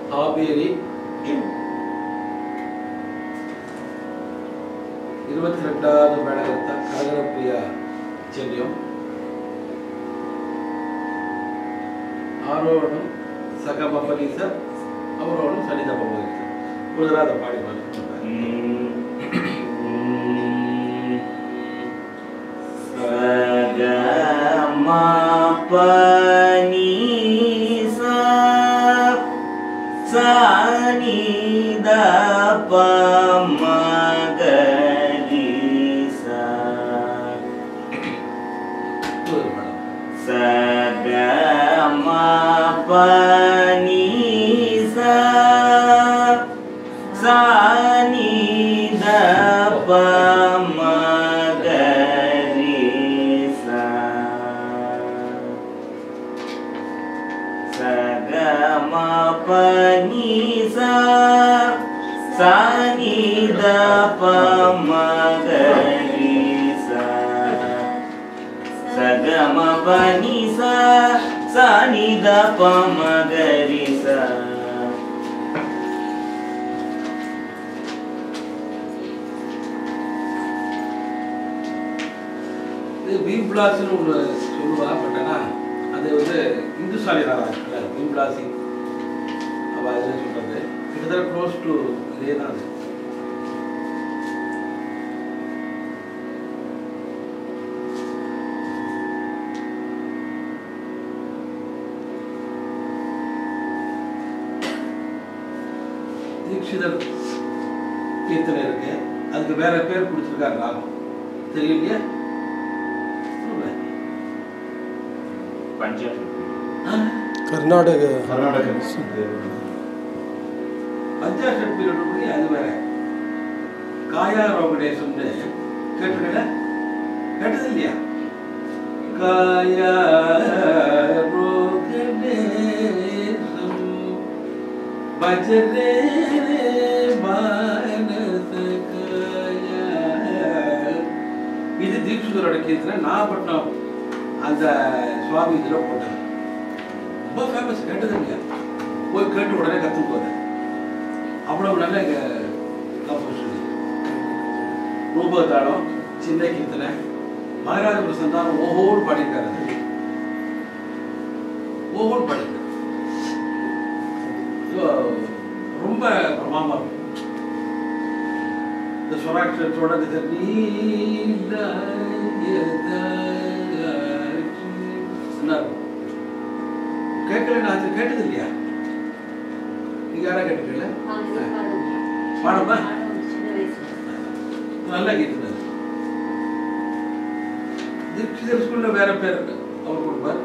ஆபேரி இருபத்தி ரெண்டாவது மேடகத்த கனகரப்பிரியா செல்லியம் ஆரோகணம் சகமபலீச அவரோடும் சனிதமபலீச ஒரு தடவை அதை பாடி பாடி ஒரு madam Sani da pa ma ga ri sa సగమ పని సా సాని ద ప మ గ రి సా இது பீம் பிளாஸ்னு ஒன்று சொல்லுவா பட் ஆனால் அது வந்து இந்துஸ்தானி ராகம் இருக்குல்ல பீம் பிளாசி அவள் அதில் சொல்கிறது கிட்டத்தட்ட க்ளோஸ் டு இதே தான் அது தீட்சிதர் கீர்த்தனை இருக்கு அதுக்கு வேற பேர் கொடுத்துருக்காரு ராகம் தெரியலையா சொல்லுங்க. பஞ்சாப் ஆ, கர்நாடக கர்நாடக பஞ்சாஷட் பீரியட் அது வேற காயா ரோகணேசம்னு கேட்டுக்கல கேட்டது இல்லையா காயா ரோகணேசம் பஜரே மானச காயா இது தீட்சிதரோட கீர்த்தனை நாகப்பட்டினம் அந்த சுவாமி இதில் போட்டது ரொம்ப ஃபேமஸ் கேட்டது இல்லையா போய் கேட்டு உடனே கற்றுக்கு போதேன் அவ்வளவு நல்ல கம்போசிஷன் ரூபதாளம் சின்ன கீர்த்தனை மகாராஜ பிரசந்தானம் ஓஹோடு பாடியிருக்காரு அது. ஓஹோடு பாடியிருக்காரு So, ரொம்ப பிரமாமா இருக்கும் இந்த ஸ்வராட்சத்தோட இந்த நீல கேட்கல நான் கேட்டது இல்லையா நீங்க யாரா கேட்டுக்கல பாடமா நல்ல கீர்த்தனை தீட்சிதர் ஸ்கூல்ல வேற பேர் இருக்கு அவர் கொடுப்பார்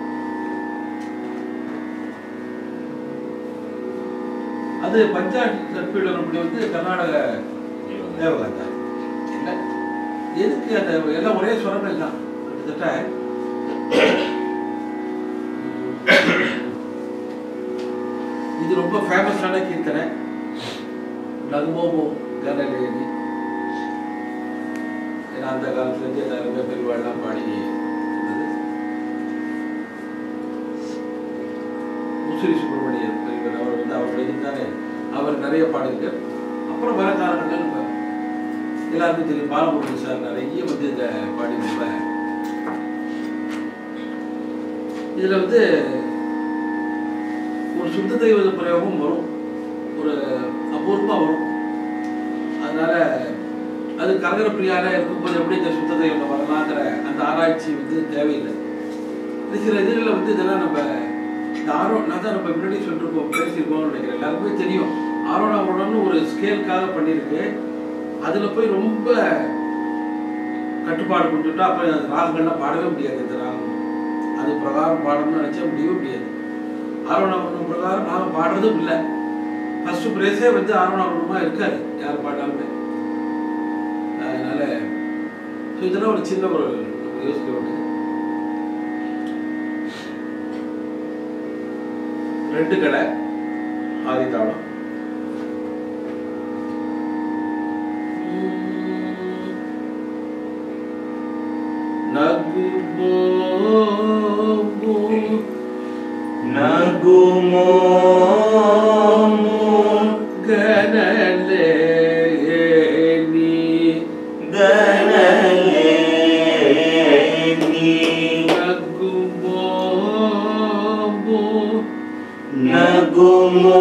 அது பஞ்சாயத்து சர்பீடம் அப்படி வந்து கர்நாடக தேவகாந்தா என்ன எதுக்கு அந்த எல்லாம் ஒரே ஸ்வரங்கள் தான் கிட்டத்தட்ட இது ரொம்ப ஃபேமஸான கீர்த்தனை நகுமோமோ கனலேனி ஏன்னா அந்த காலத்துலேருந்து எல்லாருமே பெருவாள்லாம் பாடி இருந்தது முசிறி சுப்பிரமணியர் பெரியவர் அவர் வந்து அவர் எழுதினாரு அவர் நிறைய பாடியிருக்கார் அப்புறம் வர காரணங்கள் நம்ம எல்லாருக்கும் தெரியும் பாலமுருகன் சார் நிறைய வந்து இதை பாடியிருப்ப இதில் வந்து ஒரு சுத்த தெய்வ பிரயோகம் வரும் ஒரு அபூர்வமாக வரும் அதனால அது கரகர பிரியால இருக்கும்போது எப்படி இந்த சுத்த தெய்வம் வரலாங்கிற அந்த ஆராய்ச்சி வந்து தேவையில்லை இது சில இதுகளில் வந்து இதெல்லாம் நம்ம இந்த ஆரோ நான் தான் நம்ம முன்னாடி சொல்லிருக்கோம் பேசியிருக்கோம்னு நினைக்கிறேன் எல்லாருக்குமே தெரியும் ஆரோனாவோடன்னு ஒரு ஸ்கேலுக்காக பண்ணியிருக்கு அதில் போய் ரொம்ப கட்டுப்பாடு கொடுத்துட்டா அப்போ அந்த ராகங்கள்லாம் பாடவே முடியாது இந்த ராகம் அது பிரகாரம் பாடணும்னு நினச்சா முடியவே முடியாது ஆரோணவர்ணம் பிரகாரம் நாங்கள் பாடுறதும் இல்லை ஃபர்ஸ்ட் பிரேஸே வந்து ஆரோணவர்ணமாக இருக்காது யார் பாடினாலுமே அதனால ஸோ இதெல்லாம் ஒரு சின்ன ஒரு நம்ம யோசிக்க வேண்டியது ரெண்டு கடை ஆதித்தாளம் நகுபோ நகுமோ நகுமோ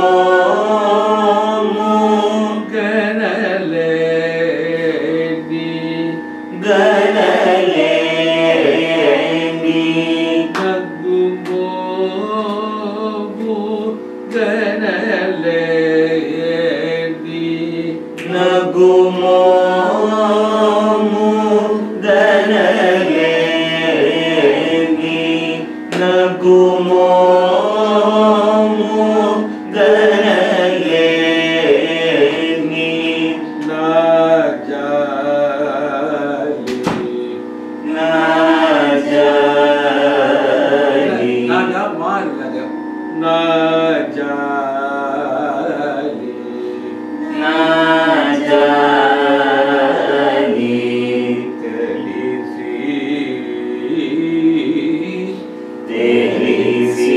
கனலே நீ கனலே நீ நகுமோ கனலே நீ நகுமோ கனலே நீ நகுமோ கனலே நீ நாஜாலி நாஜாலி நாஜா மா இல்லைங்க நாஜாலி நாஜாலி தெளிசி தெரிசி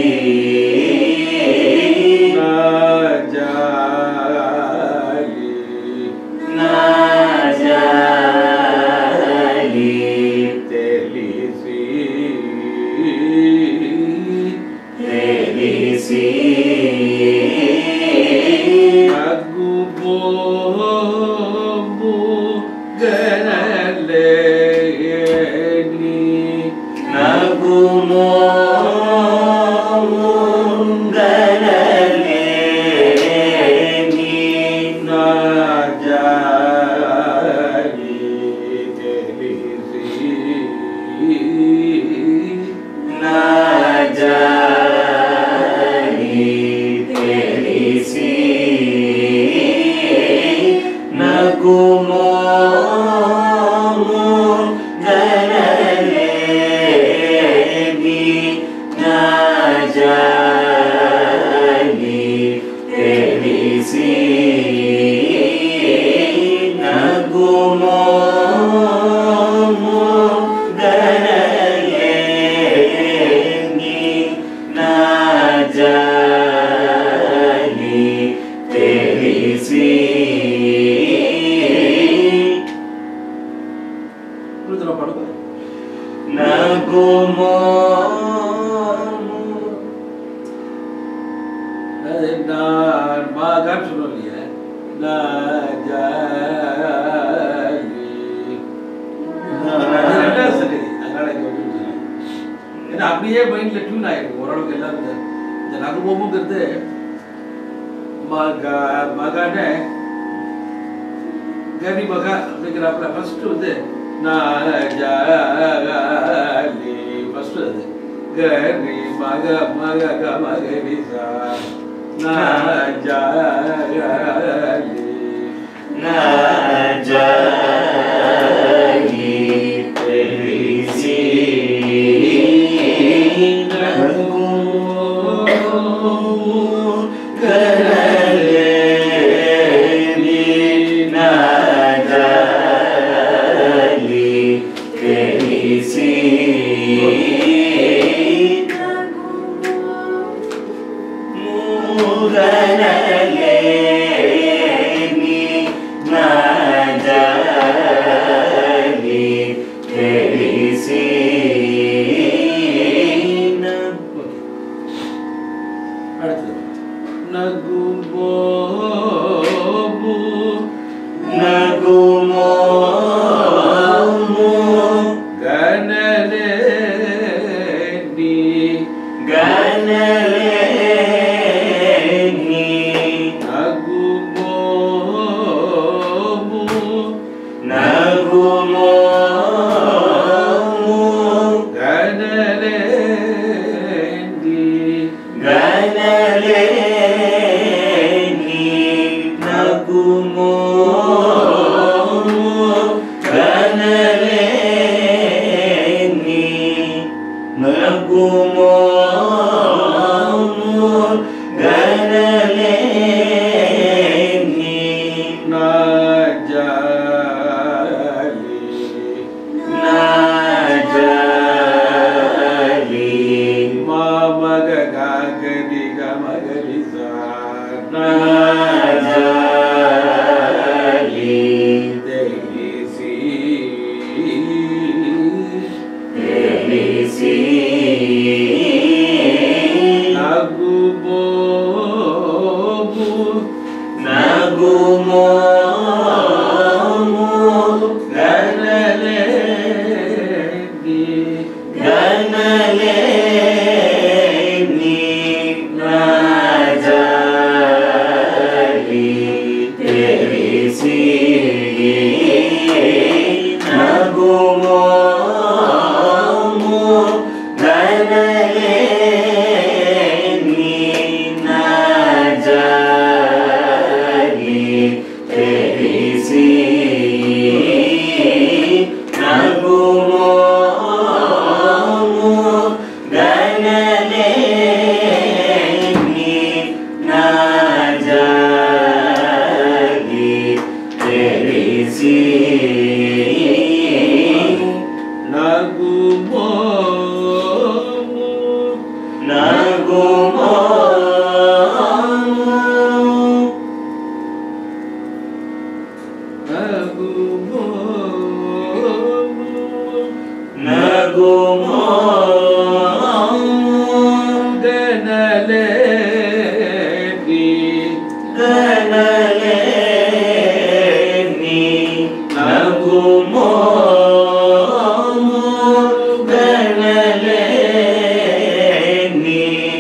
நாஜாலி நாஜாலி தெளிசி தெரிசி அகுபோபு கனலே நீ நகுமோ கனலே நீ நாஜாலி தெளிசி நாஜாலி தெரிசி நகுமோ கனலே நீ நாஜாலி தெரிசி நகுமோ கனலே நீ நாஜாலி தெரிசி புரியுதுல பாடுங்க நகுமோ அது நான் மாகான்னு சொல்லுவோம் இல்லையா நாஜாலி அது ரெண்டாவது சங்கதி அதனால இங்க வந்து விட்டுறேன். ஏன்னா அப்படியே மைண்ட்ல டியூன் ஆயிடும் ஓரளவுக்கு எல்லாம் இந்த இந்த நகுமமுங்கிறது மக மகன கரி மக அப்படிங்கிறப்ப ஃபர்ஸ்ட் வந்து நாஜாலி ஃபர்ஸ்ட் அது கரி மக மக க மகரி சா நாஜாலி நாஜாலி தெரிசி நகுமோ கனலே நீ நாஜாலி தெரிசி மூகனலே நீ நாஜாலி தெரிசி அடுத்தது நகுமோ நகுமோ கனலே நீ கனலே நீ நகுமோ நகுமோ கனலே நீ கனலே நீ நகுமோ கனலே நீ நகுமோ கனலே நீ நாஜாலி நாஜாலி மாமக காகரி கமகரி சா நாஜாலி நகுமோ கனலே கனலே நீ நாஜாலி தெரிசி நகுமோ கனலே நீ நாஜாலி தெரிசி நகுமோ கனலே நீ நாஜாலி தெரிசி நகுமோ நகுமோ கனலே நீ நகுமோ கனலே நீ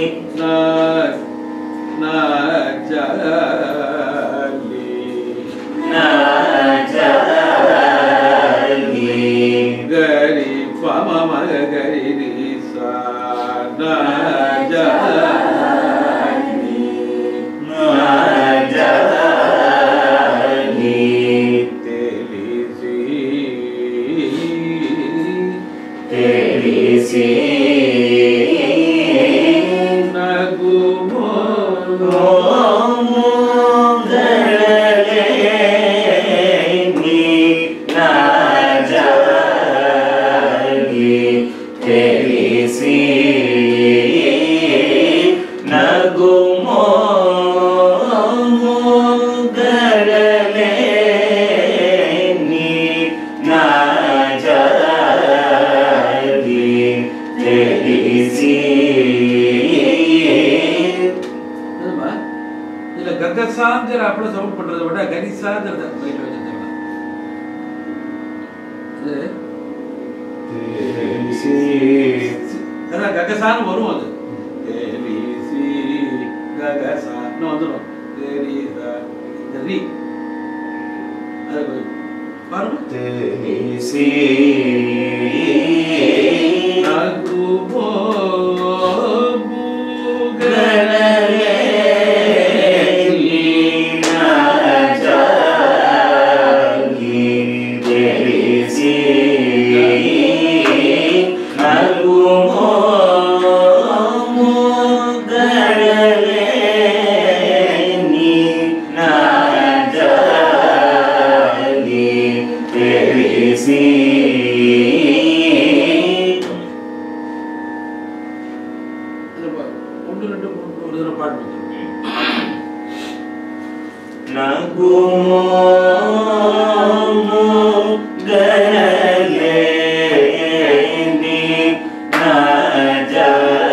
நாஜாலி கரி பம மக கரி ரி சா நா ஜா நாஜாலி தெரிசி தெரிசி நகுமோ நகுமோ கடலே நீ நாஜாலி தெரிசி என்னம்மா? இதுல ககசாங்கிற அப்படி சவுண்ட் பண்றதை விட கரிசாங்கிறத மைண்ட்ல வச்சிருந்தேன் இது அதான் ககசான்னு வரும் அது தெரிசி ககசான்னு வந்துடும் தெரிசா இந்த ரீ அது போய் பாருங்க தெரிசி நகுமோ கடலே நீ நாஜாலி தெரிசி நகுமோ கடலே நீ நாஜாலி தெரிசி ஒன்று ரெண்டு மூணு ஒரு தடவை பாட்டு வந்துடும் நகுமோ கனலே நீ நாஜாலி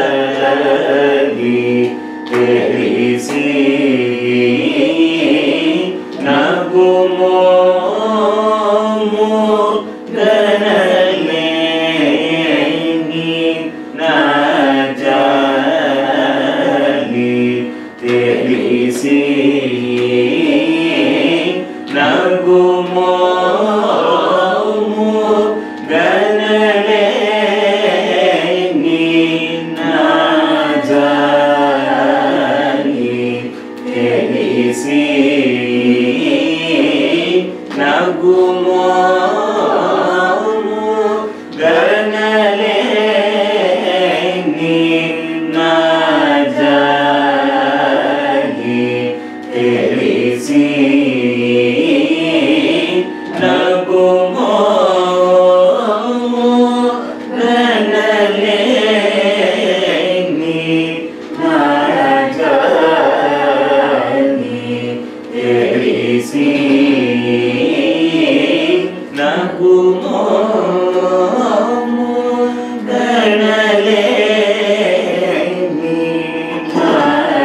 தெரிசி நகுமோ கனலே நீ நாஜாலி தெரிசி நகுமோ கனலே நீ நாஜாலி தெரிசி நகுமோ கனலே நீ நாஜாலி தெரிசி நகுமோ கனலே நீ நாஜாலி தெரிசி நகுமோ கனலே நீ நாஜாலி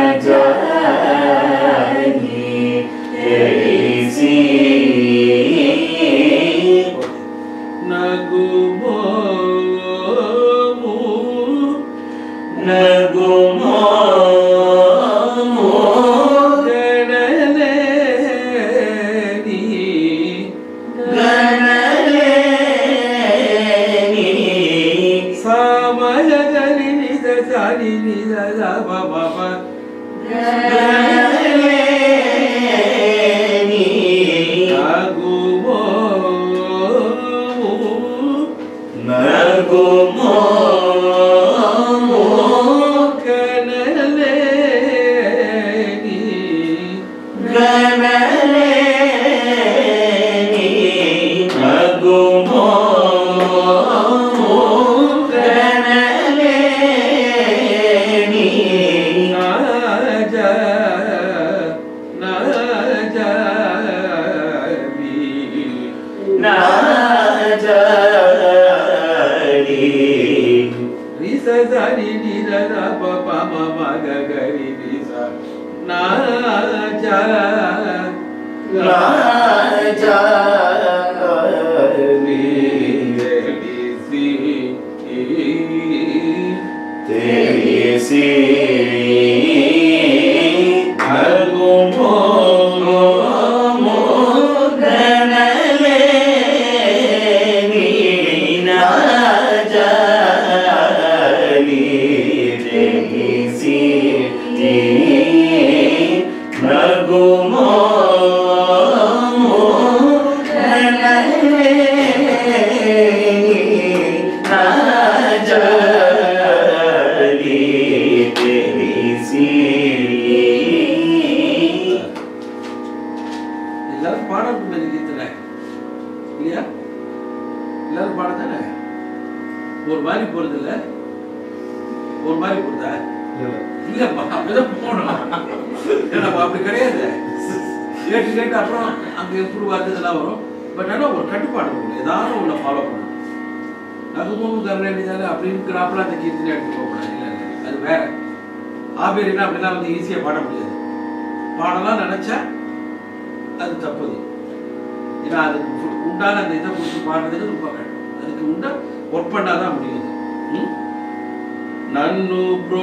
எல்லாரும் பாடணும் இந்த கீர்த்தனை இல்லையா எல்லாரும் பாடம் தானே ஒரு மாதிரி போறது இல்ல ஒரு மாதிரி போறதா இல்லப்பா அப்படிதான் போகணும் நம்ம அப்படி கிடையாது கேட்டு கேட்டு அப்புறம் அங்க எப்படி வருது இதெல்லாம் வரும் பட் ஆனால் ஒரு கட்டுப்பாடு இருக்கும் ஏதாவது ஒன்று ஃபாலோ பண்ணணும் நகுமும் கருணை தானே அப்படிங்கிறாப்புல அந்த கீர்த்தனை எடுத்து போகக்கூடாது இல்லை இல்லை அது வேற ஆபேரினா அப்படிலாம் வந்து ஈஸியாக பாட முடியாது பாடலாம் நினைச்சா அது தப்புது ஏன்னா அதுக்கு உண்டான அந்த இதை கொடுத்து பாடுறதுக்கு ரொம்ப கஷ்டம் அதுக்கு உண்டா ஒர்க் பண்ணாதான் முடியுது ம்? நன்னு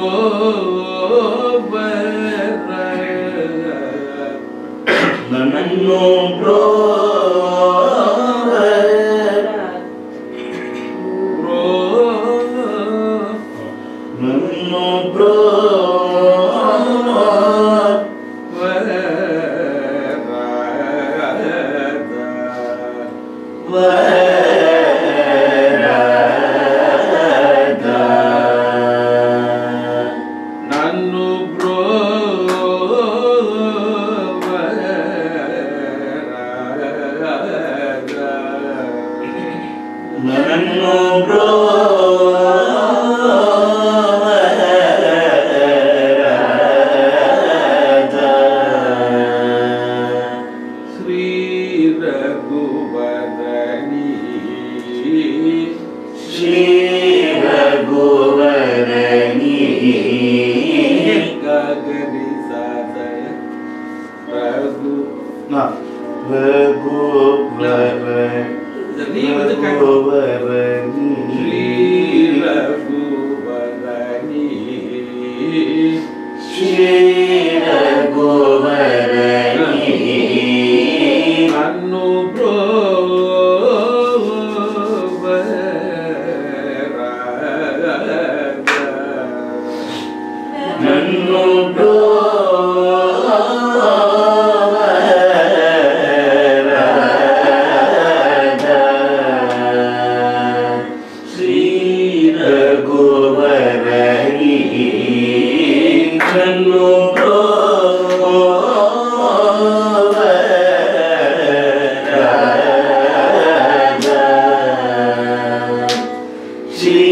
ನನ್ನನ್ನು ಬ್ರೋವರ್ ನನ್ನು ಬ್ರೋವರ್ ವರದ ನನ್ನು ನನ್ನನ್ನು ಬ್ರೋವರದ ಶ್ರೀ ರಘುವರಣಿ ಶ್ರೀ ರಘುವರಣಿ ಗಗರಿ ಸಾದಯ ರಘು ರಘುವರಣಿ இந்த நீ வந்து கை- ರಘುವರಣಿ ಶ್ರೀ ರಘುವರಣಿ ಶ್ರೀ ರಘುವರಣಿ ನನ್ನು ನನ್ನು ಶ್ರೀ ರಘುವರಣಿ ನನ್ನು ಶ್ರೀ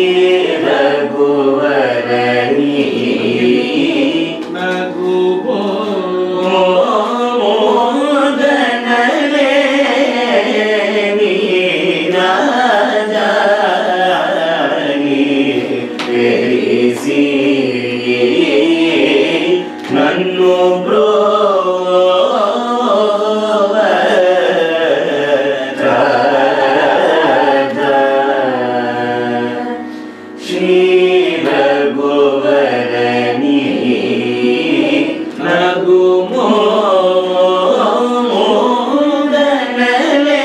ರಘುವರಣಿ ನಗು ನನ್ನು ಬ್ರೋ ಶ್ರೀ ರಘುವರಣಿ ನಗು ಮೋದನಲೇ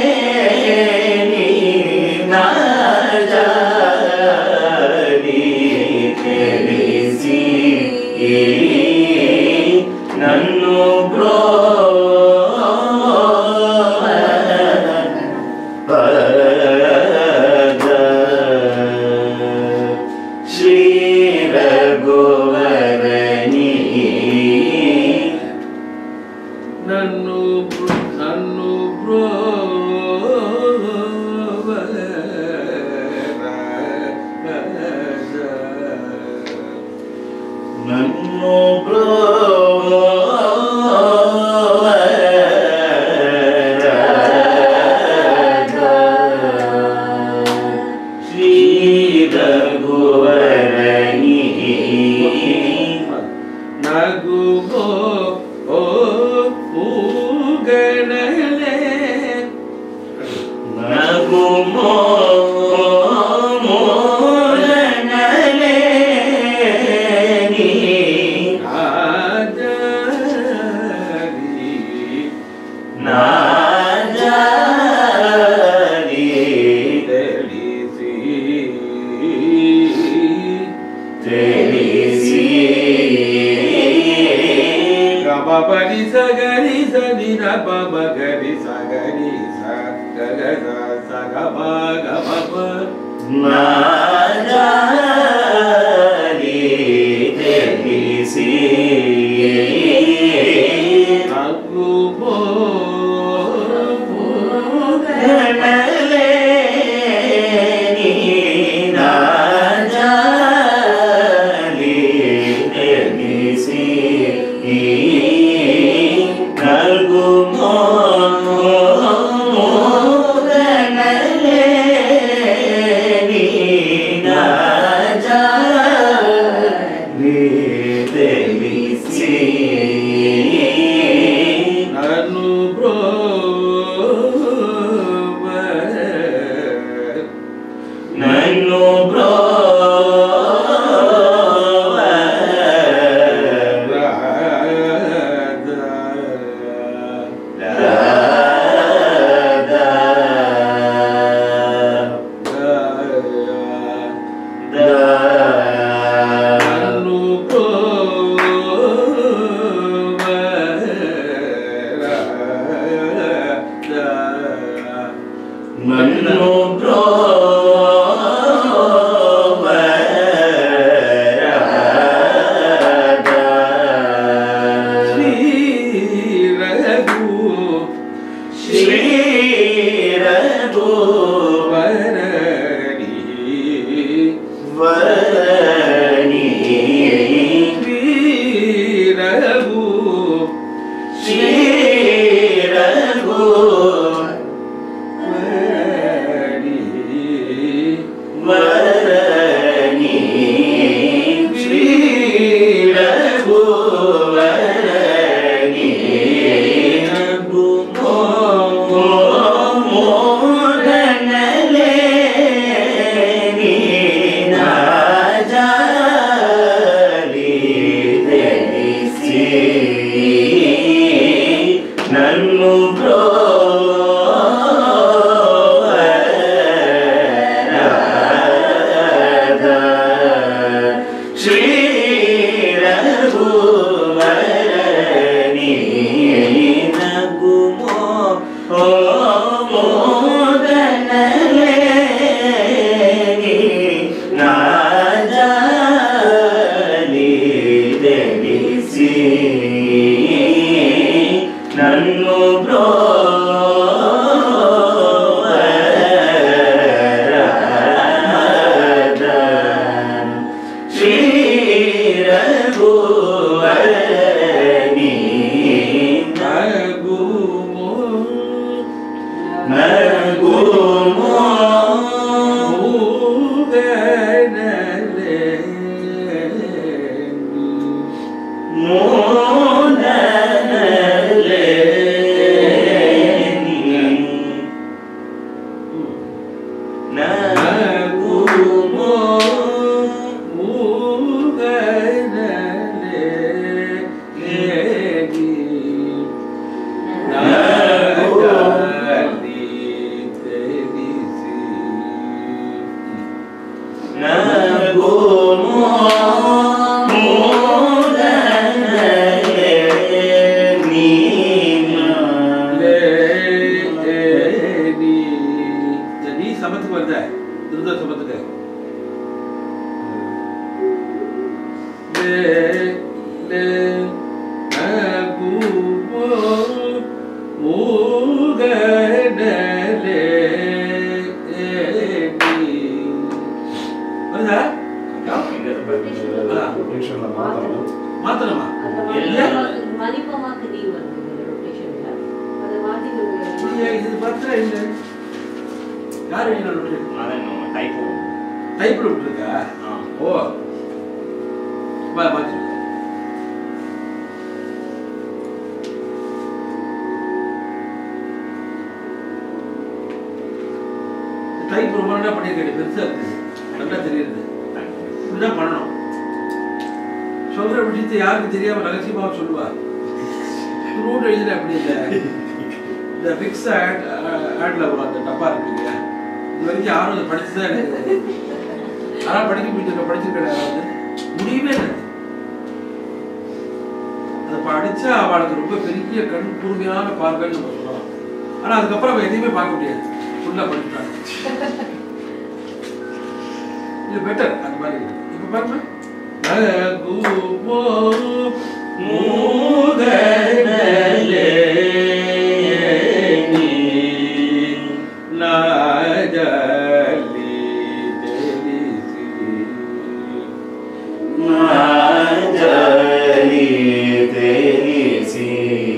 ನಾಜಾನಿ ತಿಳಿಸಿ ನನ್ನು ಬ್ರೋ ಶ್ರೀ ರಘುವರಣಿ ನನ್ನು ನನ್ನು ಬ್ರೋ ನನ್ನು ಬ್ರೋ நகுமோ ஓ ஊகனலே நகுமோ மோரணலே நீ ஆஜரி நாஜாரி தெளிசி தெரிசி கபபடி சகரி சனி நபமகரி சகரி சகர சகப கபப நாஜாரி தெரிசி நகுமோ கணலே நீ நாஜாரி தெரிசி நல்குமோ கணலே நீ நாஜாரி தெரிசி நனு ப்ரோ நன்னு ப்ரோ நன்னு ப்ரோ ஸ்ரீ ரகு வரணி ஸ்ரீ ரகு வரணி ஸ்ரீ ரகு வரணி மோகனலே நீ நாஜாரி தெரிசி நன்னு ப்ரோ ஸ்ரீ ரகுவரணி நகுமோ ஓ மோதனலே நீ நாஜாலி தெரிசி நன்னு ப்ரோ ஸ்ரீ ரகுவரணி நகுமோ மோனலே நகுமோ நகுமோ மோனலே நீனா நீ சமத்துக்கு வருத திருத சமத்துக்கு லே லே அகு மோ மூகனலே வருதா ரொட்டேஷன்ல மாத்தணும் மாத்தணுமா மதிப்பமாக்கு நீ வருது ரொட்டேஷன்ல அதை மாத்தி இல்லையே, இது பார்த்தா இல்லை யார் என்ன டைப்போ டைப்ல விட்டுருக்கா ஓ வா மாத்தி டைப் ரொம்ப நல்லா பண்ணியிருக்கேன் பெருசா இருக்கு நல்லா தெரியுது இப்படிதான் பண்ணணும் சொல்ற விஷயத்தை யாருக்கும் தெரியாம ரகசியமாக சொல்லுவா ரூட் எழுதின அப்படி இல்லை இந்த ஃபிக்ஸ் ஆட் ஆட்ல வரும் அந்த டப்பா இருக்கு இல்லையா இது வரைக்கும் யாரும் அதை படிச்சுதான் எனக்கு தெரியாது. ஆனால் படிக்க முடிஞ்சிருக்க படிச்சிருக்கேன் யாராவது முடியவே இல்லை அதை படிச்சா அவளுக்கு ரொம்ப பெரிய கண் கூர்மையான பார்வைன்னு நம்ம சொல்லலாம் ஆனா அதுக்கப்புறம் அவன் எதையுமே பார்க்க முடியாது ஃபுல்லா படிச்சுட்டாங்க இது பெட்டர் அந்த மாதிரி இருக்கு. இப்ப பாருங்க நகுமோ மூகனலே நீ நாஜலி தெலிசி. மாஞ்சலி தெரிசி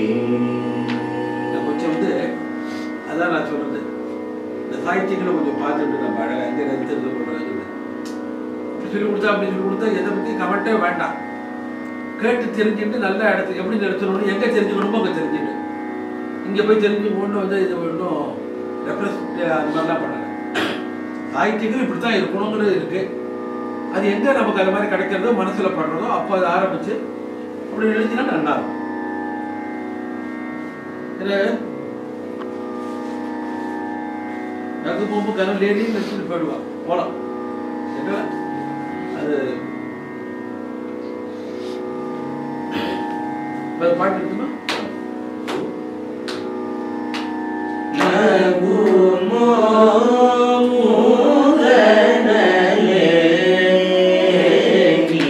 நான் கொஞ்சம் வந்து அதான் நான் சொல்றது இந்த சாகித்யங்களை கொஞ்சம் பார்த்துட்டு நம்ம அழகா எங்க நிறுத்துறது பண்றது இப்படி சொல்லி கொடுத்தா அப்படி சொல்லி கொடுத்தா எதை பத்தி கமெண்டே வேண்டாம் கேட்டு தெரிஞ்சுட்டு நல்ல இடத்துக்கு எப்படி நிறுத்தணும்னு எங்க தெரிஞ்சுக்கணுமோ அங்க தெரிஞ்சுட்டு இங்க போய் தெரிஞ்சு ஒன்றும் வந்து இது ஒன்றும் ரெப்ரசன்ட் அந்த மாதிரிலாம் பண்ணல சாகித்யங்கள் இப்படி தான் இருக்கணுங்கிறது இருக்கு அது எங்க நமக்கு அது மாதிரி கிடைக்கிறதோ மனசுல படுறதோ அப்போ அதை ஆரம்பிச்சு அப்படி எழுதினா நல்லா இருக்கும் இது நகு பொம்பு கனம் லேடின்னு வச்சுட்டு போயிடுவா போலாம் சரிங்களா அது இப்ப அது பாட்டு இருக்குமா நகுமோ மூகனலே நீ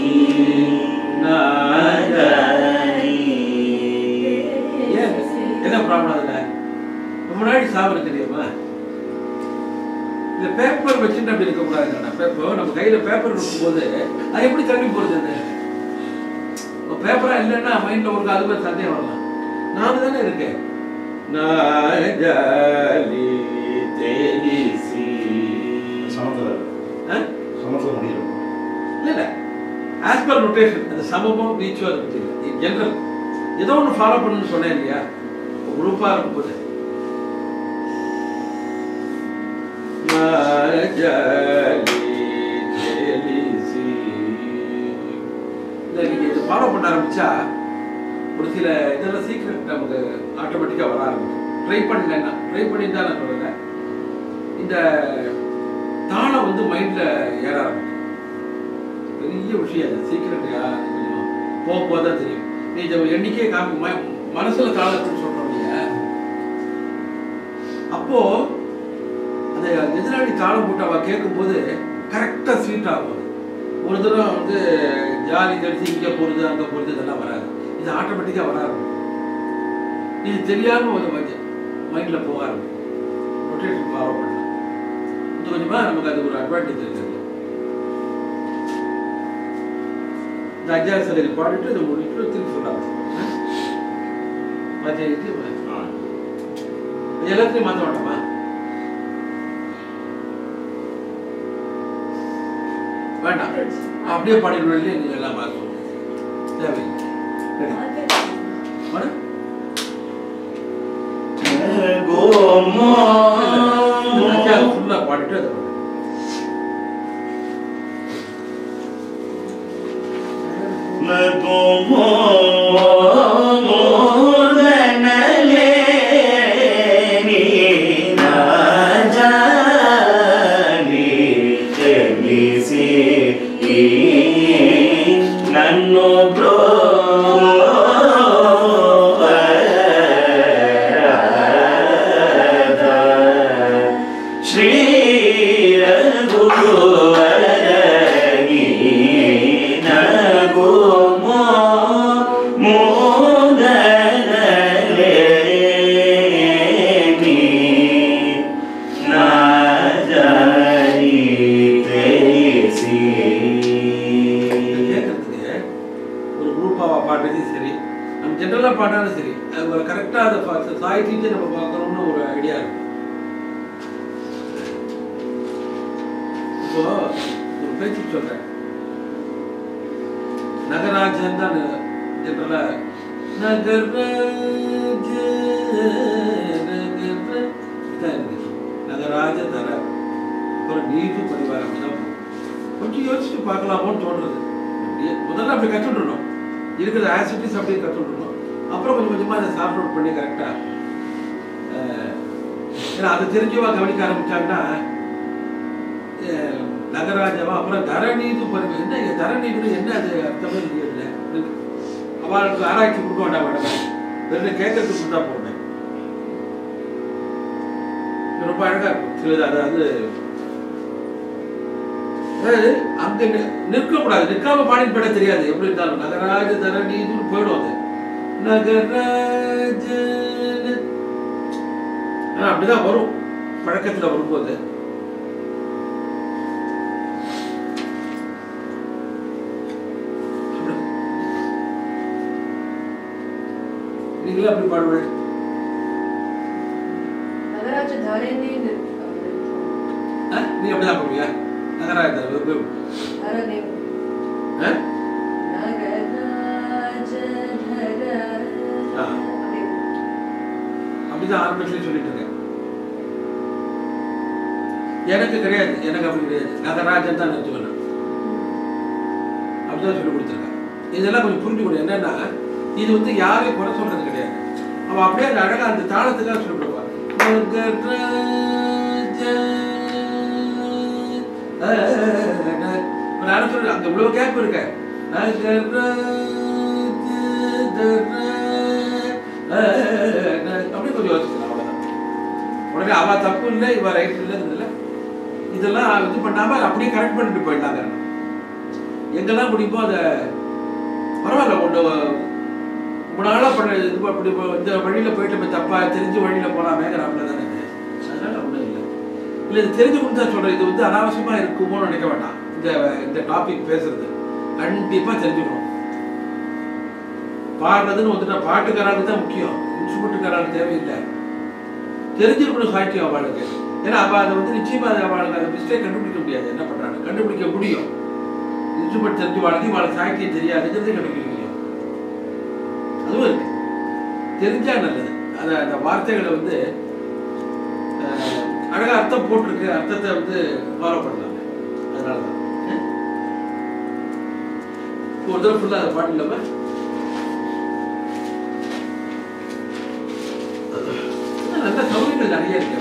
நாகரி ஏன் என்ன ப்ராப்ளம் அதுல ரொம்ப முன்னாடி சாப்பிட தெரியுமா இந்த பேப்பர் வச்சுட்டு அப்படி இருக்க கூடாது பேப்பர் நம்ம கையில பேப்பர் இருக்கும்போது அது எப்படி தள்ளி போறது பேப்பரா இல்லைன்னா மைண்ட்ல ஒரு அது மாதிரி சந்தேகம் வரலாம் நான் தானே இருக்கேன் நாஜலி தெரிசி சமத்துல ஆ? சமத்துல முடியும் இல்ல இல்ல ஆஸ் பர் ரொட்டேஷன் அது சமமோ பீச்சோ அதை பத்தி இல்லை ஜென்ரல் ஏதோ ஒன்று ஃபாலோ பண்ணணும்னு சொன்னேன் இல்லையா குரூப்பா இருக்கும்போது இல்லை நீங்க இதை ஃபாலோ பண்ண ஆரம்பிச்சா ஒரு சில இதெல்லாம் சீக்கிரம் நமக்கு ஆட்டோமேட்டிக்காக வர ஆரம்பிக்கும் ட்ரை பண்ணலன்னா ட்ரை பண்ணி தான் நான் சொல்லலை இந்த தாளம் வந்து மைண்ட்ல ஏற ஆரம்பிக்கும் பெரிய விஷயம் அது சீக்கிரம் கொஞ்சம் போக போக தான் தெரியும் நீ இந்த எண்ணிக்கையை காமி ம- மனசுல தாளத்துன்னு சொல்றோம் இல்லையா அப்போ அந்த எதிராளி தாளம் போட்டு அவ கேட்கும்போது கரெக்டா ஸ்வீட் ஆகும் அது. ஒரு தடவை வந்து ஜாலி தடிச்சு இங்க போறது அங்க போறது இதெல்லாம் வராது இது ஆட்டோமேட்டிக்கா வர ஆரம்பிக்கும் இது தெரியாம ஒரு மைண்ட்ல போக ஆரம்பிக்கும் ரொட்டேஷன் ஃபாலோ பண்ணலாம் கொஞ்சம் கொஞ்சமா நமக்கு அது ஒரு அட்வான்டேஜ் இருக்குது இந்த அஞ்சாறு சதவீதி பாடிட்டு இதை முடிச்சுட்டு திருப்பி சொல்லாங்க மாற்றிட்டு எல்லாத்தையும் மாற்ற வேண்டாமா வேண்டாம் அப்படியே பாடிடுவோம் நீங்க எல்லாம் மாற்றுவோம் தேவையில்லை பாடு. கோமோ அஞ்சாறு ஃபுல்லா பாடிட்டு அதை பாடு. நகுமோ மூகனலே நீ நாஜாலி தெரிசி ನನ್ನು ಶ್ರೀ ರಘುವರಗಿ ನಗೋ ಮೂದಲೇ ನೀ நாஜாரி பேசி இதை கேட்கறதுக்கு ஒரு குரூப்பாக பாடுறதையும் சரி நம்ம ஜென்ரலாக பாடினாலும் சரி அது ஒரு கரெக்டாக அதை பார்த்து சாய்ச்சிட்டு நம்ம பார்க்கணும்னு ஒரு ஐடியா இருக்கு இப்போ ஒரு பேச்சு சொல்றேன் நகராஜன் தான் ஜென்ரலா நகராஜ நகர தான் இருக்கு நகராஜ தர ஒரு நீதி பரிவாரம் அப்படிதான் போகும். கொஞ்சம் யோசிச்சு பார்க்கலாமோன்னு தோன்றுறது அப்படியே முதல்ல அப்படி கற்றுடணும் இருக்கிறது ஆசிட்டிஸ் அப்படியே கற்றுடணும் அப்புறம் கொஞ்சம் கொஞ்சமாக அதை சார்ட் அவுட் பண்ணி கரெக்டாக ஏன்னா அதை தெரிஞ்சவா கவனிக்க ஆரம்பிச்சாங்கன்னா அஹ், நகராஜாவா அப்புறம் தரநீது பரிவு என்ன இங்க தரநீது என்ன அது அர்த்தமே இல்லையில்ல அவளுக்கு ஆராய்ச்சி கொடுக்க வேண்டாம் மேடம் வெறும் கேட்கறதுக்கு கொடுத்தா போடுறேன் ரொம்ப அழகா இருக்கும் சிலது அதாவது அதாவது அங்க நி- நிற்கக்கூடாது நிற்காம பாடிட்டு போட தெரியாது எப்படி இருந்தாலும் நகராஜ தரநீதுன்னு போயிடும் அது நகராஜ ஆனா அப்படிதான் வரும் பழக்கத்துல வரும்போது அப்படி- நீங்களே அப்படி பாடுவேன் நகராஜ தாரேன்னு ஆ? நீ அப்படிதான் பாடுவியா நகராஜ தர- தாரே ஆ? நகராஜ தர ஆ. அப்படிதான் ஆரம்பத்திலே சொல்லிட்டு இருக்கேன் எனக்கு கிடையாது எனக்கு அப்படி கிடையாது நகராஜன் தான் நிறுத்துவேன் அப்படிதான் சொல்லி கொடுத்துருக்கேன் இதெல்லாம் கொஞ்சம் புரிஞ்சுக்கணும் என்னன்னா இது வந்து யாரையும் குறை சொல்றது கிடையாது அவன் அப்படியே அந்த அழகா அந்த தாளத்துக்காக சொல்லி கொடுப்பான் நான் சொல்றேன் அங்க இவ்வளவு கேப் இருக்க அப்படி கொஞ்சம் யோசிக்கலாம் அவ்வளவுதான் உடனே அவ தப்பு இல்லை இவ ரைட் இல்லைங்கிறதுல இதெல்லாம் இது பண்ணாம அப்படியே கரெக்ட் பண்ணிட்டு போயிட்டாங்க எங்கெல்லாம் முடியுமோ அதை பரவாயில்ல ஒன்று ரொம்ப நாளாக பண்ண இது அப்படி இப்போ இந்த வழியில் போயிட்டு போய் தப்பா தெரிஞ்சு வழியில் போகலாமேங்கிறாப்புல தானே இது அதனால ஒன்றும் இல்லை இல்லை இது தெரிஞ்சு கொடுத்தா சொல்கிறேன் இது வந்து அனாவசியமாக இருக்குமோன்னு நினைக்க வேண்டாம் இந்த இந்த டாபிக் பேசுறது கண்டிப்பாக தெரிஞ்சுக்கணும் பாடுறதுன்னு வந்துட்டா பாட்டுக்காராளுக்கு தான் முக்கியம் இன்ஸ்ட்ருமெண்ட்டுக்காராளுக்கு தேவையில்லை தெரிஞ்சிருக்கணும் சாக்கியம் அவளுக்கு ஏன்னா அவள் அதை வந்து நிச்சயமா அதை அவளுக்கு அந்த மிஸ்டேக் கண்டுபிடிக்க முடியாது என்ன பண்றாங்க கண்டுபிடிக்க முடியும் இன்ஸ்ட்ருமெண்ட் தெரிஞ்சு வாழ்க்கை அவளுக்கு சாக்கியம் தெரியாதுங்கிறதே கண்டுபிடிக்க முடியும் அதுவும் இருக்கு தெரிஞ்சா நல்லது அதை அந்த வார்த்தைகளை வந்து அஹ், அழகா அர்த்தம் போட்டிருக்கு அர்த்தத்தை வந்து ஃபாலோ பண்ணலாம் அதனால தான் ம்? ஒரு தடவை ஃபுல்லாக அதை பாட்டு இல்லாமல் இன்னும் நல்ல சௌகரியங்கள் நிறைய இருக்கு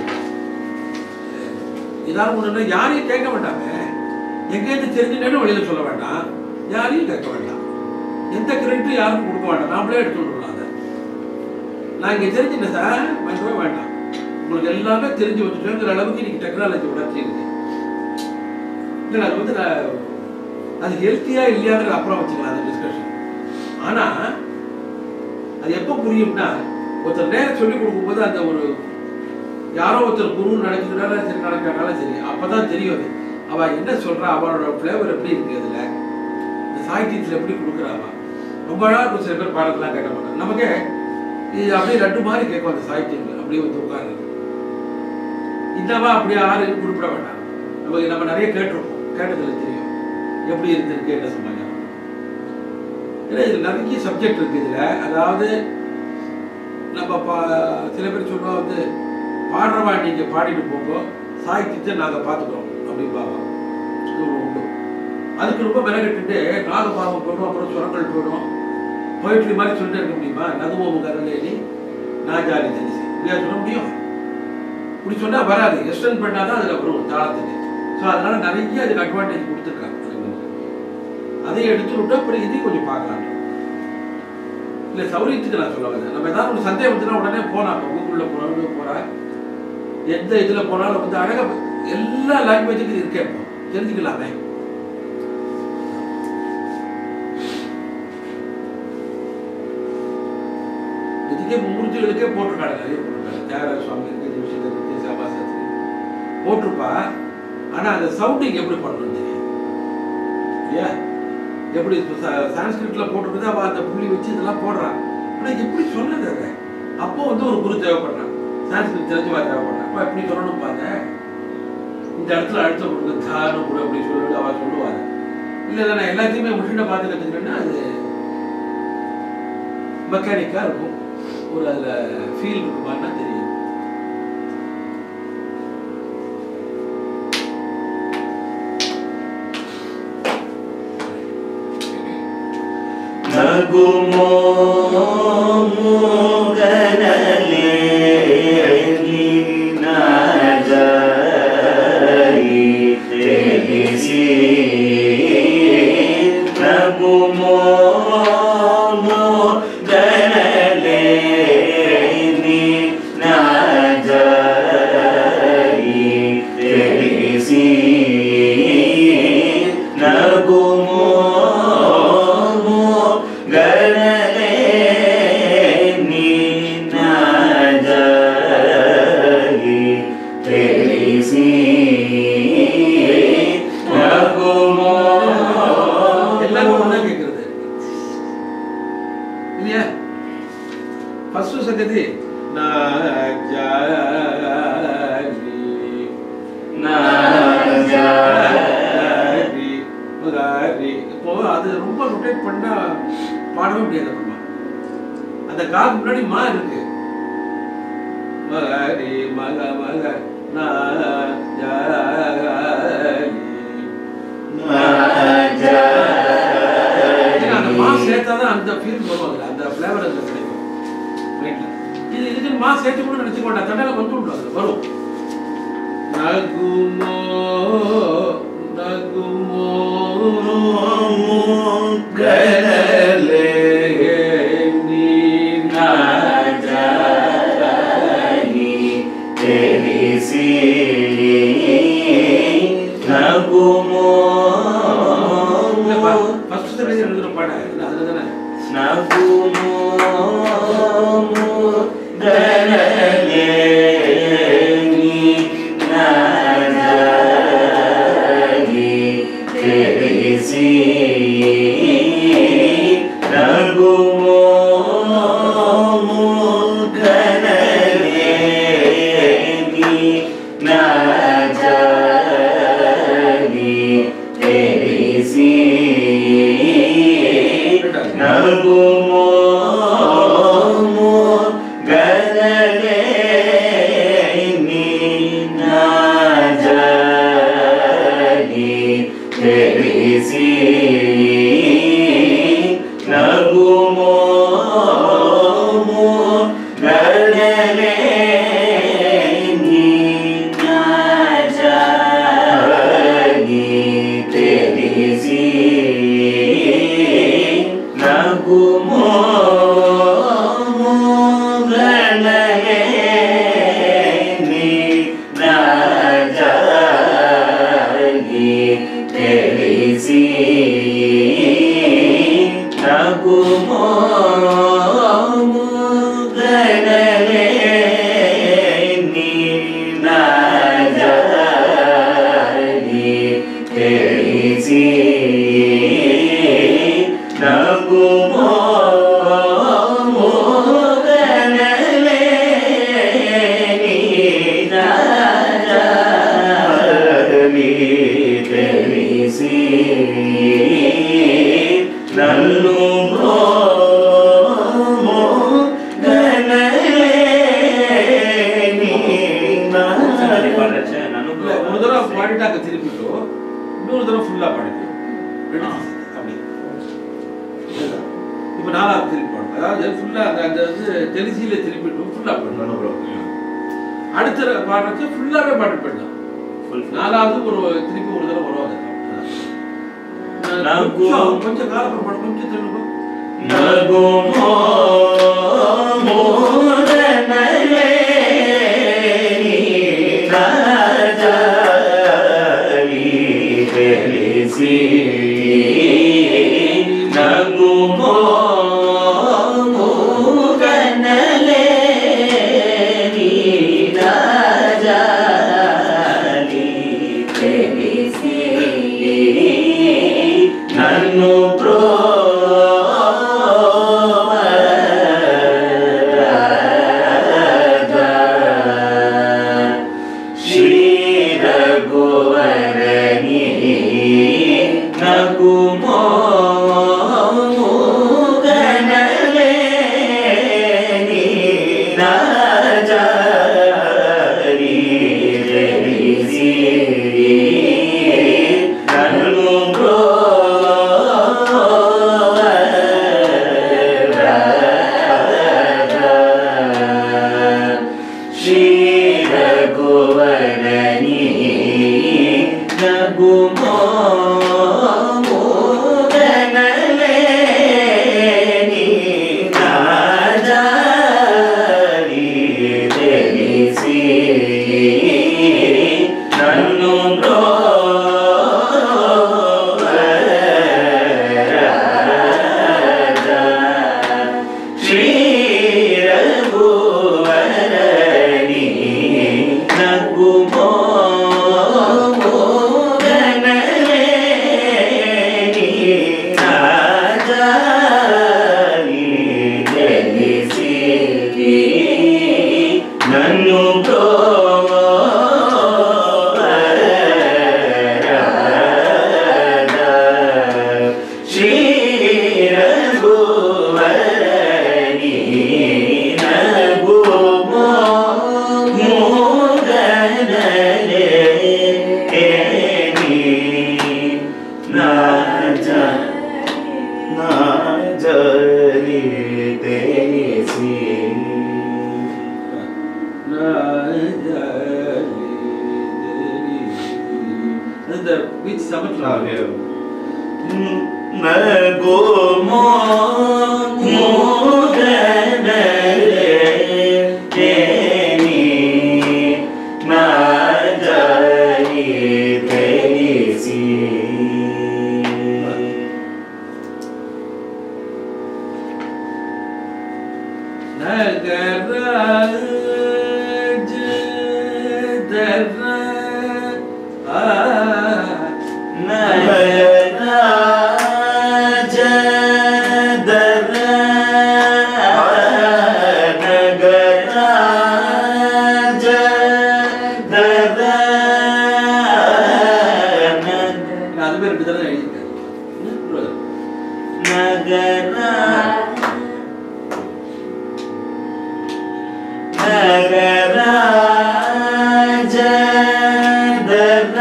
ஏதாவது ஒண்ணுன்னா யாரையும் கேட்க வேண்டாங்க எங்கேயிருந்து தெரிஞ்சுனேன்னு வெளியில சொல்ல வேண்டாம் யாரையும் கேட்க வேண்டாம் எந்த கிரெடிட்டும் யாருக்கும் கொடுக்க வேண்டாம் நாமளே எடுத்து விடலாம் அதை நான் இங்க தெரிஞ்சுட்டேன் சார் வாங்கவே வேண்டாம் உங்களுக்கு எல்லாமே தெரிஞ்சு வச்சுட்டோங்கிற அளவுக்கு இன்னைக்கு டெக்னாலஜி வளர்ச்சி இருக்கு இல்லை அது வந்து நான் அது ஹெல்த்தியா இல்லையாங்கிற அப்புறம் வச்சுக்கலாம் அந்த டிஸ்கஷன் ஆனா அது எப்போ புரியும்னா ஒருத்தர் நேரம் சொல்லி கொடுக்கும்போது அந்த ஒரு யாரோ ஒருத்தர் குருன்னு நினைக்கிறதுனால சரி நினைக்கிறனால சரி அப்பதான் தெரியும் அது அவ என்ன சொல்றா அவளோட ஃப்ளேவர் எப்படி இருக்கு அதுல இந்த சாகித்யத்துல எப்படி கொடுக்குறா அவ ரொம்ப அழகா இருக்கும் சில பேர் பாடலாம் கேட்க மாட்டாங்க நமக்கே இது அப்படியே ரெண்டு மாதிரி கேட்கும் அந்த சாகித்யங்கள் அப்படியே வந்து உட்காருது இந்தவா அப்படியே ஆறு குறிப்பிட வேண்டாம் நமக்கு நம்ம நிறைய கேட்டிருப்போம் கேட்டதுல தெரியும் எப்படி இருந்திருக்கு என்ன சமாச்சாரம் ஏன்னா இதுல நிறைய சப்ஜெக்ட் இருக்கு இதுல அதாவது நம்ம பா சில பேர் சொல்லுவா வந்து பாடுறவா நீங்க பாடிட்டு போங்க சாகித்யத்தை நாங்க பார்த்துக்கிறோம் அப்படிம்பாங்க இது ஒண்ணு உண்டு அதுக்கு ரொம்ப மெனக்கெட்டுட்டு நாகபாவம் போயிடும் அப்புறம் சுரங்கள் போயிடும் போயிட்ரி மாதிரி சொல்லிட்டு இருக்க முடியுமா நதுவோம் கரலேனி நான் ஜாலி தனிசி இப்படியா சொல்ல முடியும் இப்படி சொன்னா வராது எக்ஸ்டெண்ட் பண்ணாதான் அதுல வரும் தாளத்துக்கு ஸோ அதனால நிறைய அதுக்கு அட்வான்டேஜ் கொடுத்துருக்காங்க அதுங்களுக்கு. அதை எடுத்து விட்டு அப்புறம் இதையும் கொஞ்சம் பார்க்கலாம் இல்ல சௌரியத்துக்கு நான் சொல்ல வரேன் நம்ம ஏதாவது ஒரு சந்தேகம் வந்துன்னா உடனே போனா இப்போ கூகுளில் போனாலும் போறா எந்த இதுல போனாலும் வந்து அழகா எல்லா லாங்குவேஜுக்கும் இது இருக்கே இப்போ தெரிஞ்சுக்கலாமே இதுக்கே மூர்த்திகளுக்கே போட்டிருக்காங்க நிறைய போட்டிருக்காங்க தியாகராஜ சுவாமி இருக்கு ஜெயசங்கர் இருக்கு சாபாசாஸ்திரி போட்டிருப்பா ஆனா அந்த சவுண்டிங் எப்படி பண்ணணும்னு தெரியும் இல்லையா எப்படி இப்போ சா- சான்ஸ்கிரிட்ல போட்டிருக்குது அவ அந்த புள்ளி வச்சு இதெல்லாம் போடுறான் ஆனா எப்படி சொல்றது அதை அப்போ வந்து ஒரு குரு தேவைப்படுறான் சான்ஸ்கிரிட் தெரிஞ்சவா தேவைப்படுறான் அப்போ எப்படி சொல்லணும் பாருங்க இந்த இடத்துல அழுத்தம் கொடுங்க தானம் கூட அப்படி சொல்லிட்டு அவ சொல்லுவாங்க இல்ல நான் எல்லாத்தையுமே மிஷினை பார்த்து கத்துக்கிறேன்னா அது மெக்கானிக்கா இருக்கும் ஒரு அதுல ஃபீல் இருக்குமான்னா தெரியும் ನಗುಮೋ ಮೂಗನಲೆ ನಾಜರಿ ತಿಳಿಸಿ ನಗುಮೋ ಮೂಗನಲೆ ನಾಜರಿ ತಿಳಿಸಿ ನಗುಮೋ ಗಣನೆ ನೀನಾಜರಿ ತಿಳಿಸಿ ನಗುಮೋ எல்லாரும் ஒண்ணா கேட்கறது இல்லையா ஃபர்ஸ்ட் சங்கதி நாஜரி இப்போ அது ரொம்ப ரொட்டேட் பண்ணா பாடவே முடியாது நம்ம அந்த கால் முன்னாடி மா இருக்கு மகாரி மக மக ஏன்னா அந்த மா சேர்த்தாதான் அந்த ஃபீல் வரும் அதுல அந்த ஃப்ளேவர் அதுல கிடைக்கும் ரைட்ல இது இதுக்கு மா சேர்த்து கூட நினைச்சுக்க மாட்டேன் தண்டால வந்து விடும் அது வரும் நகுமோ நகுமோ ಗಣಲೆ நீ ನಾಜರಿ ತಿಳಿಸಿ ನಗುಮೋ ஃபர்ஸ்ட் தடவை எழுதுற பாடம் இல்ல அதுல தானே ನಗುಮೋ ಗಣಲೆ ನಾಜರಿ ತಿಳಿಸಿ ನಗುಮೋ ಗಣಲೆ ನಾಜರಿ ತಿಳಿಸಿ ನಗುಮೋ ಗಣಲೆ ನಾಜರಿ ತಿಳಿಸಿ ನಗುಮೋ ಗಣಲೆ ನಾಜರಿ ತಿಳಿಸಿ ನಗುಮೋ ಗಣಲೆ ನಾಜರಿ ತಿಳಿಸಿ ನಗುಮೋ ಗಣಲೆ ನಾಜರಿ ತಿಳಿಸಿ ನಗುಮೋ ಗಣಲೆ ನಾಜರಿ ತಿಳಿಸಿ ನಲ್ಲು இல்ல, ஒரு தடவை பாடிட்டாக்க திருப்பிட்டு இன்னொரு தடவை ஃபுல்லா பாடிட்டு ரெண்டு அப்படி இப்ப நாலாவது திருப்பி பாடும் அதாவது ஃபுல்லா அந்த அந்த வந்து தெலிசியில திருப்பிட்டு ஃபுல்லா பாடணும் அடுத்த பாடுறது ஃபுல்லாவே பாட்டு பண்ணலாம் நாலாவது ஒரு திருப்பி ஒரு தடவை வரும் அது நான் கொஞ்சம் கொஞ்சம் காலப்பட பாடு கொஞ்சம் தள்ளுங்க ನಗುಮೋ ಮೂರನಲೆ ನಾಜರಿ ತಿಳಿಸಿ ನಗುಮೋ ಮೂಗನಲೆ ನಾಜರಿ ತಿಳಿಸಿ ನನ್ನು ಪ್ರೋವರ பீச் ஆ, சமத்துல வே- நகோமோ மோகனரே தேனி நாஜாயி தேசி நகராஜ தர ஆ நகராஜ தர நகராஜ தர நான் அதுவே ரெண்டு தடவை எழுதியிருக்கேன் ம், brother. நகரா நகராஜ தர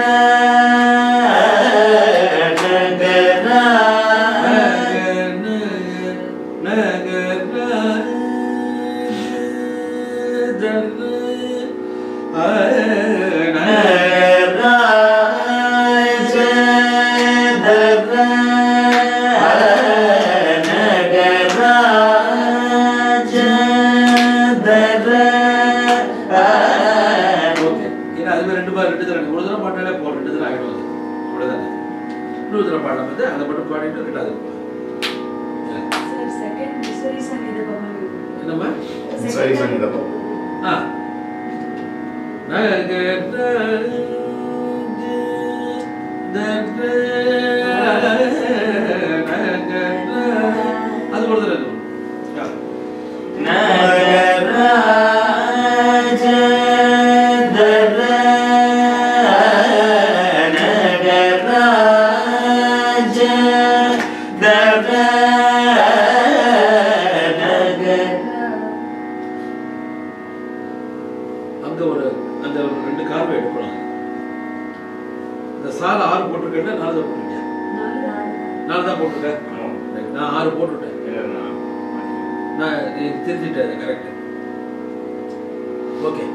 நகரா நகராஜ தர நகராஜ தர ஏன்னா அதுவே ரெண்டு பார் ரெண்டு தடவை ஒரு தடவை பாட்டாலே போ ரெண்டு தடவை ஆகிடும் அது அவ்வளோதானே இன்னொரு தடவை பாடம் வந்து அதை மட்டும் பாடிட்டு ரெண்டாவது Sir, second Viswari Sangeeta Bhavan. என்னம்மா சரி சங்கீத பாபு ஆ நகராஜ அது ஒரு தடவை இருக்கும். ஆ. நகராஜ தர நகராஜ தர நகர அங்க ஒரு அந்த ஒரு ரெண்டு கார்வை எடுக்கணும் இந்த சால ஆறு போட்டிருக்கேன் நாலு தான் போட்டிருக்கேன் நாலு நாலு. நாலு தான் போட்டிருக்கேன் Right. நான் ஆறு போட்டுட்டேன் நான் நீ தெரிஞ்சுட்டேன் கரெக்ட் ஓகே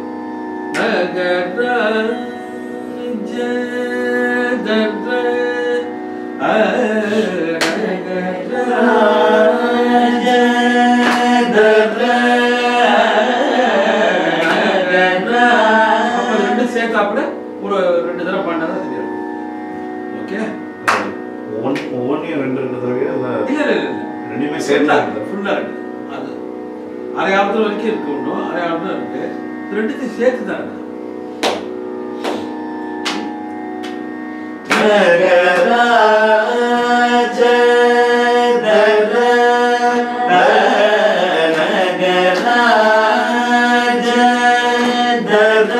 ரெண்டு சேர்த்தாப்புல ஒரு ரெண்டு தடவை பண்ணாதான் தெரியும் ஓகே ஒவ்வொன்- ஒவ்வொன்றையும் ரெண்டு ரெண்டு தடவையா இல்லை இல்ல இல்ல இல்ல ரெண்டுமே சேர்த்தா ஃபுல்லா இருக்கு அது அரை ஆபத்து வரைக்கும் இருக்கு ஒன்றும் அரை ஆபத்து இருக்கு இது ரெண்டுத்தையும் சேர்த்து தான் இருக்கு நகராஜ தர நகராஜ தர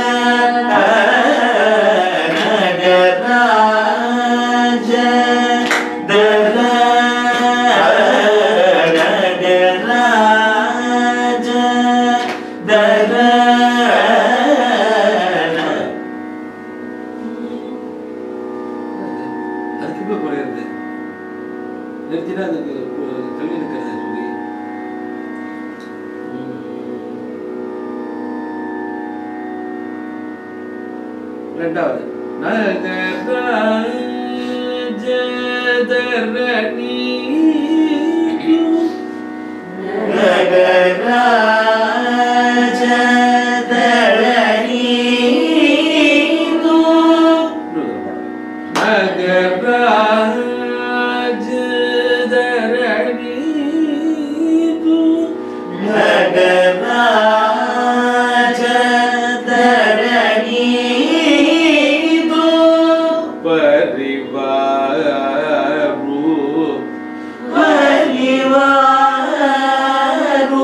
நகராஜ தர நகராஜ தர அதுக்கு இப்போ குறையிறது நிறுத்தினா அதுக்கு ஒரு தள்ளி இருக்கிறது சொல்லி ரெண்டாவது நகராஜதரணி நகராஜ தரணி நகராஜதரணி நகராஜ தரணி பரிவாரு பரிவாரு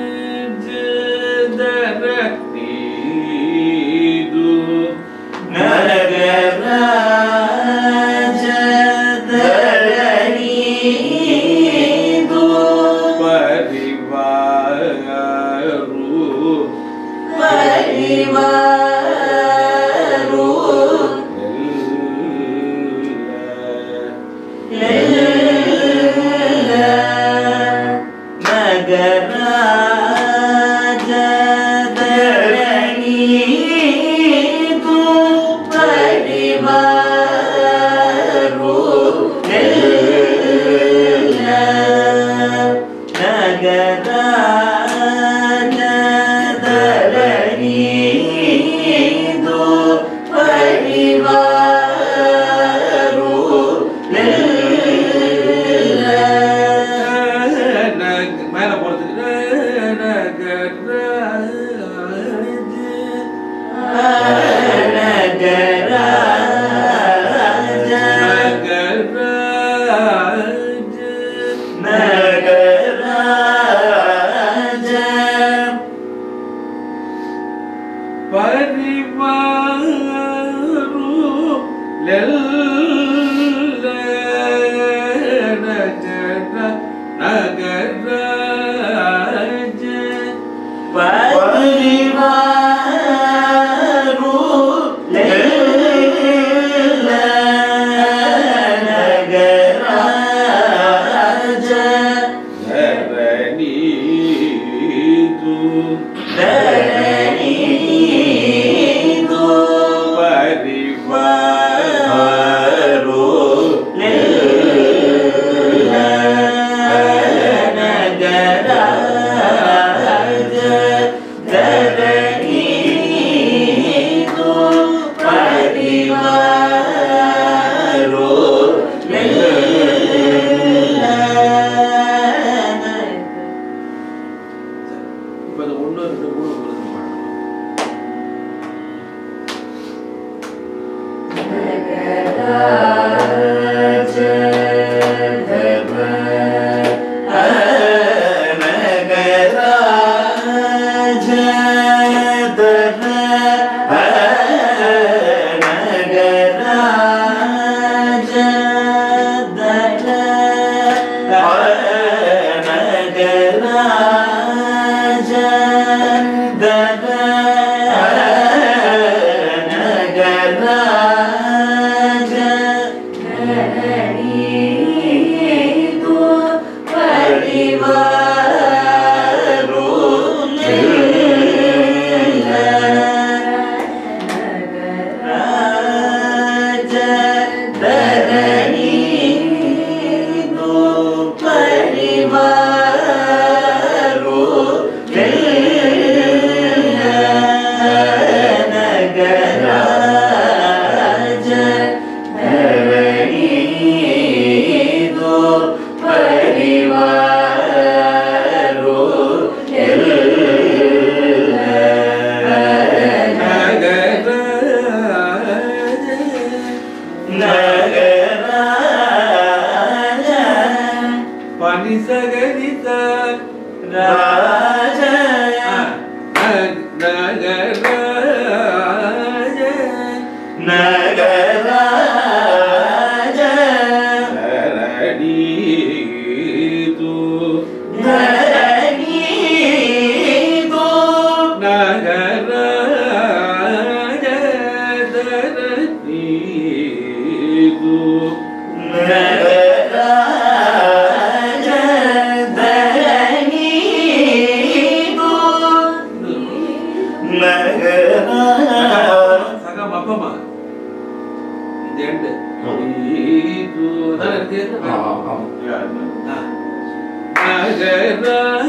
நகராஜதரணி பனி சகரித சகம் அப்பமா இந்த எண்டு தானே இருக்கு ஆ. நகராஜ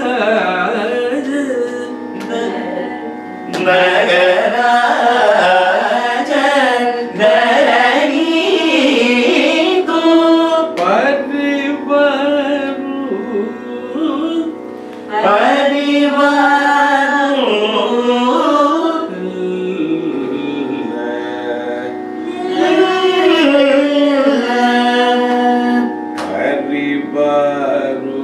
பரிவரு பரிவரு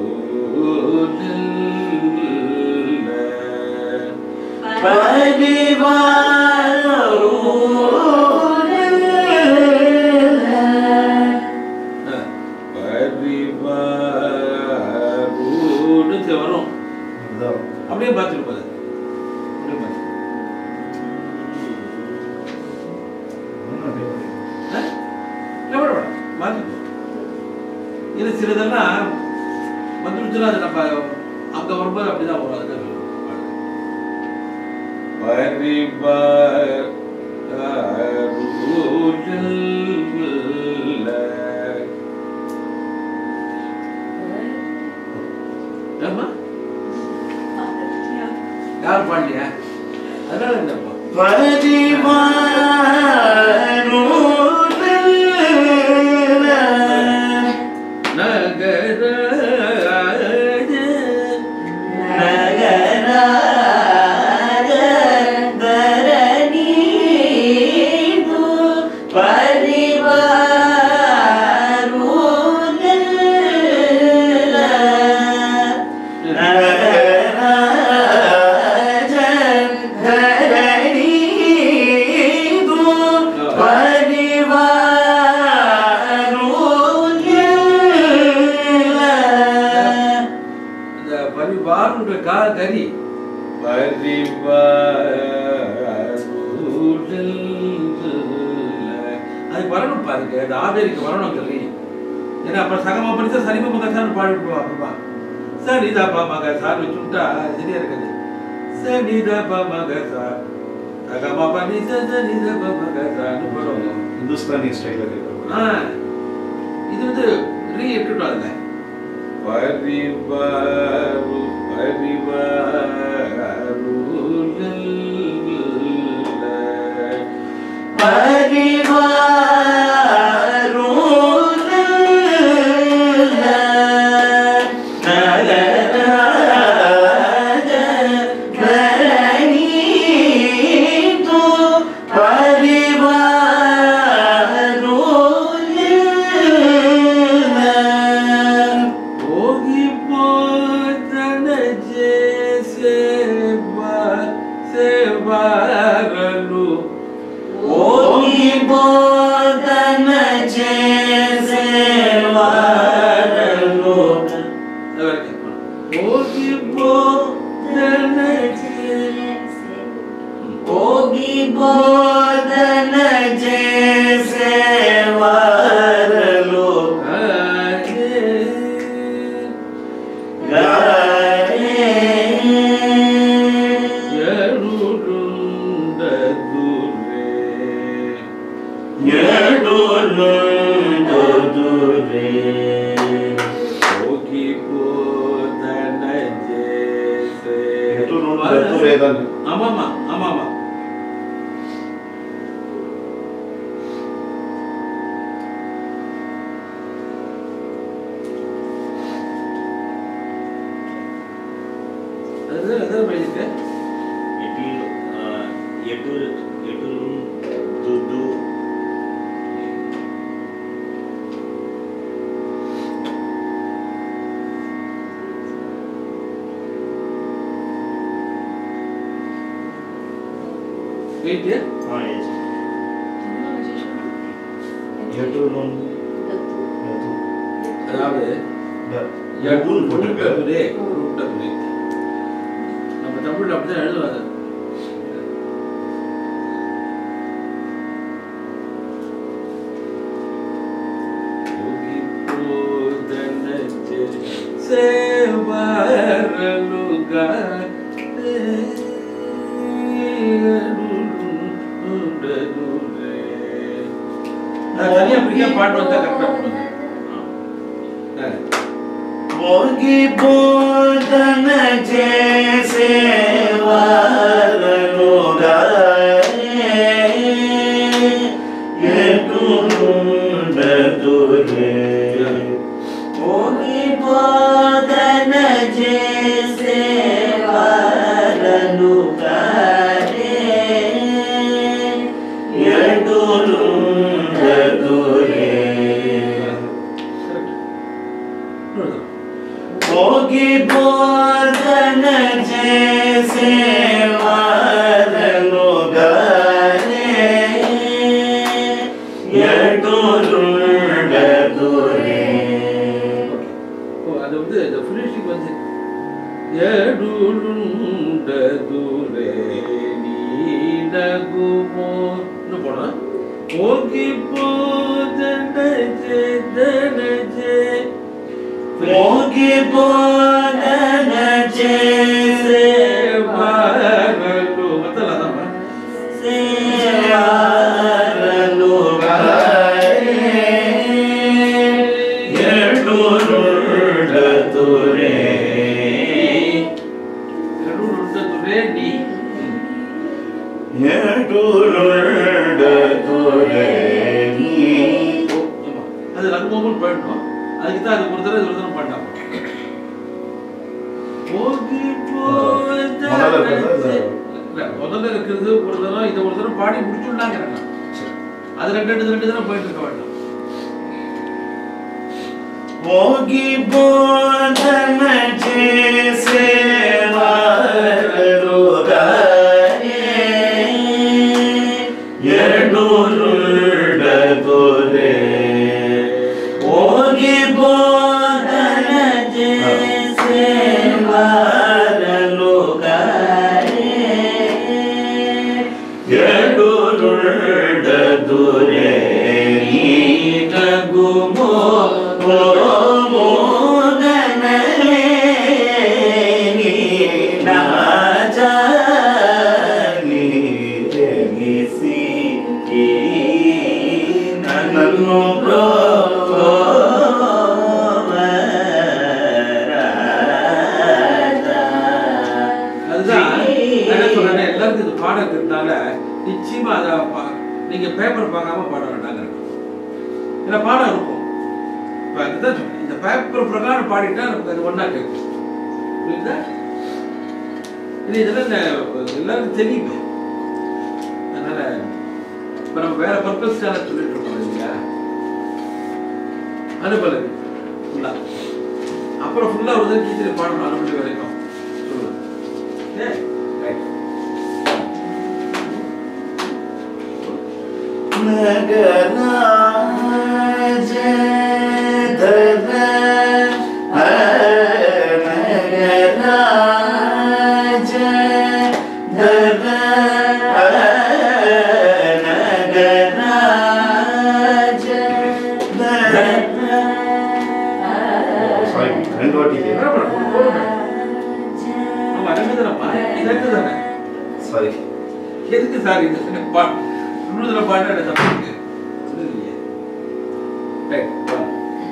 பரிவருன்னு சரி வரும் அப்படியே பார்த்துருப்பாரு அப்படியே பார்த்து ஆ? இல்லை, விட வேண்டாம். மாத்திக்கோ. இது சிலதெல்லாம் வந்துருச்சுன்னா அது நம்ம அங்க வரும்போது அப்படிதான் வரும் அதுதான் வரும். ஏம்மா? யார் பாடலையா அதனால என்னப்பா நகராஜ இந்த பரிவாருன்ற கா கரி அது வரணும் பாருங்க அந்த ஆதரிக்கு வரணும் கரி ஏன்னா அப்புறம் சகமா படிச்சா சரிமா மகசான்னு பாடிட்டு அப்பா சரிதா பா மக சார் வச்சுட்டா சரியா இருக்குது சரிதா பா மக சார் சகமா பண்ணி சரிதா பா மக சார்னு போடுவோம் இந்துஸ்தானி ஸ்டைல கேட்கறது ஆ, இது வந்து ரீ இருக்கட்டும் அதுல பரிவாரு பரிவாரு ಹೋಗಿ ಬೋಧನ ಸೇವಾ ಸೇವಾರಲು ಹೋಗಿ ಬೋಧನ చేసేవారలు ಹೋಗಿ ಬೋಧನ ಹೋಗಿ ಬೋಧನ ಹೋಗಿ போதன ஜேசே. தூரே தானே ஆமாமா ஆமாமா அது அது படிச்சிருக்க வெயிட் அதாவது ஊர் போட்டிருக்கு உருட்டதுரே, உருட்டதுரே. நம்ம தமிழ்ல அப்படிதான் எழுதுவாங்க யோகி போதன சேவரலுகா தனியா பிடிக்க பாட்டு வந்தா கரெக்டா ಹೋಗಿ ಬೋಧನ ಜೇಸೆ ಹೋಗಿ ಬೋಧನ ಜೇಸೆ ವಾರನು ಹೋಗಿ ಬೋಧನ ಜೇಸೆ ವಾರನು ஓ, அது வந்து இந்த ஃபினிஷிங் வந்து ஏடுலுண்டதுலே நீடகுமோ இன்னும் போனா ஓகி போதனஜே தனஜே ಹೋಗಿ ಬೋಧನ ಜೇಸೆ வாரலு மத்தல அதான் ಸೇವಾರನು ತುರೇ ஏடுலுண்டதுலே நீ ஆமா அது ரங்கமோகன் பாடணும் அதுக்கு தான் அது ஒரு தடவை ஒரு தடவை பாட்டாங்க ஓகி முதல்ல இருக்கிறது இல்ல முதல்ல இருக்கிறது ஒரு தடவை இதை ஒரு தடவை பாடி முடிச்சுட்டாங்க அது ரெண்டு ரெண்டு ரெண்டு தடவை போயிட்டு இருக்க வேண்டாம் ಹೋಗಿ ಬೋಧನ ಜೇಸೆ ಎರಡು ತೊರೆ ಹೋಗಿ ಬೋಧನ ಜೇಸೆ ಎರಡು ದೊರೆ ಗುಮೋ ನನ್ನನ್ನು அதுதான் நான் என்ன சொல்றேன் எல்லாருக்கும் இது பாடம் இருக்கிறதுனால நிச்சயமா அதை பா- நீங்க பேப்பர் பார்க்காம பாட வேண்டாங்க ஏன்னா பாடம் இருக்கும் இப்ப அதுதான் சொல்றேன் இந்த பேப்பர் பிரகாரம் பாடிட்டா நமக்கு அது ஒண்ணா கேட்கும் புரியுதா இது இதெல்லாம் இந்த எல்லாருக்கும் தெரியுமே அதனால இப்ப நம்ம வேற பர்பஸ்க்காக சொல்லிட்டு இருக்கோம் இல்லையா அனுபலகு ஃபுல்லா அப்புறம் ஃபுல்லா ஒரு தான் கீச்சரி பாடணும் அனுபவி வரைக்கும் சொல்லுங்க ஏ ரைட் நகராஜ தர நகராஜ தர நகராஜ சாரி ரெண்டு வாட்டி என்ன பண்ண போறோம் ஆமா ரெண்டு தானப்பா ரெண்டு தானே சாரி எதுக்கு சார் இது பா இன்னொரு தடவை பாட்டு என்ன தப்பு இருக்கு ரைட் வாங்க.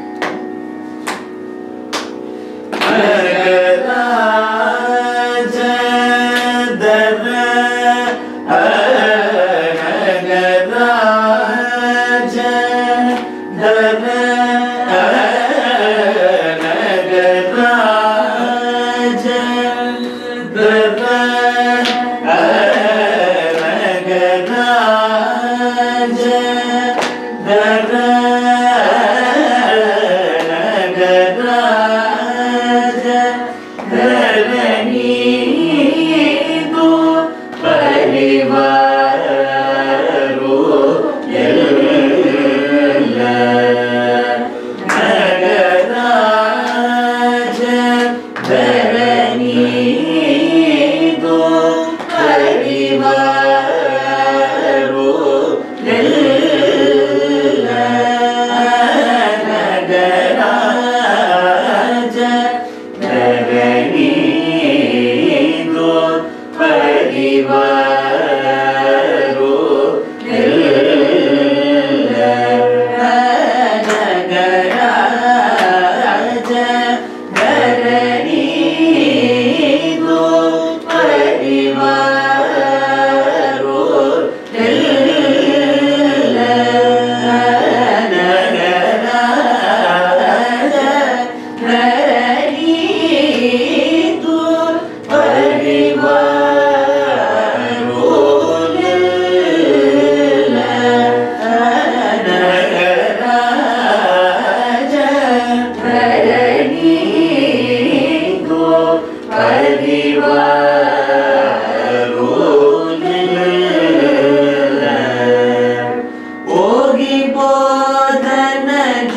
ಹೋಗಿ ಬೋಧನ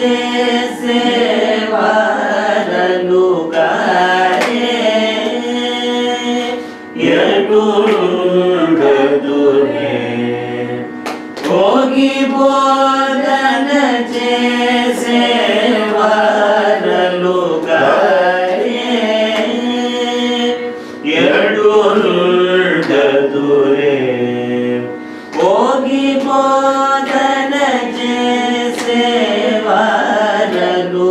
ಸೇವಾರಲು ಗಾರೆ ಎರಡುಂಡದುರೆ ಹೋಗಿ ಬೋಧನ ಸೇವಾರಲು ಗಾರೆ ಎರಡುಂಡದುರೆ ಹೋಗಿ ಬೋಧನ ಸೇವಾರಲು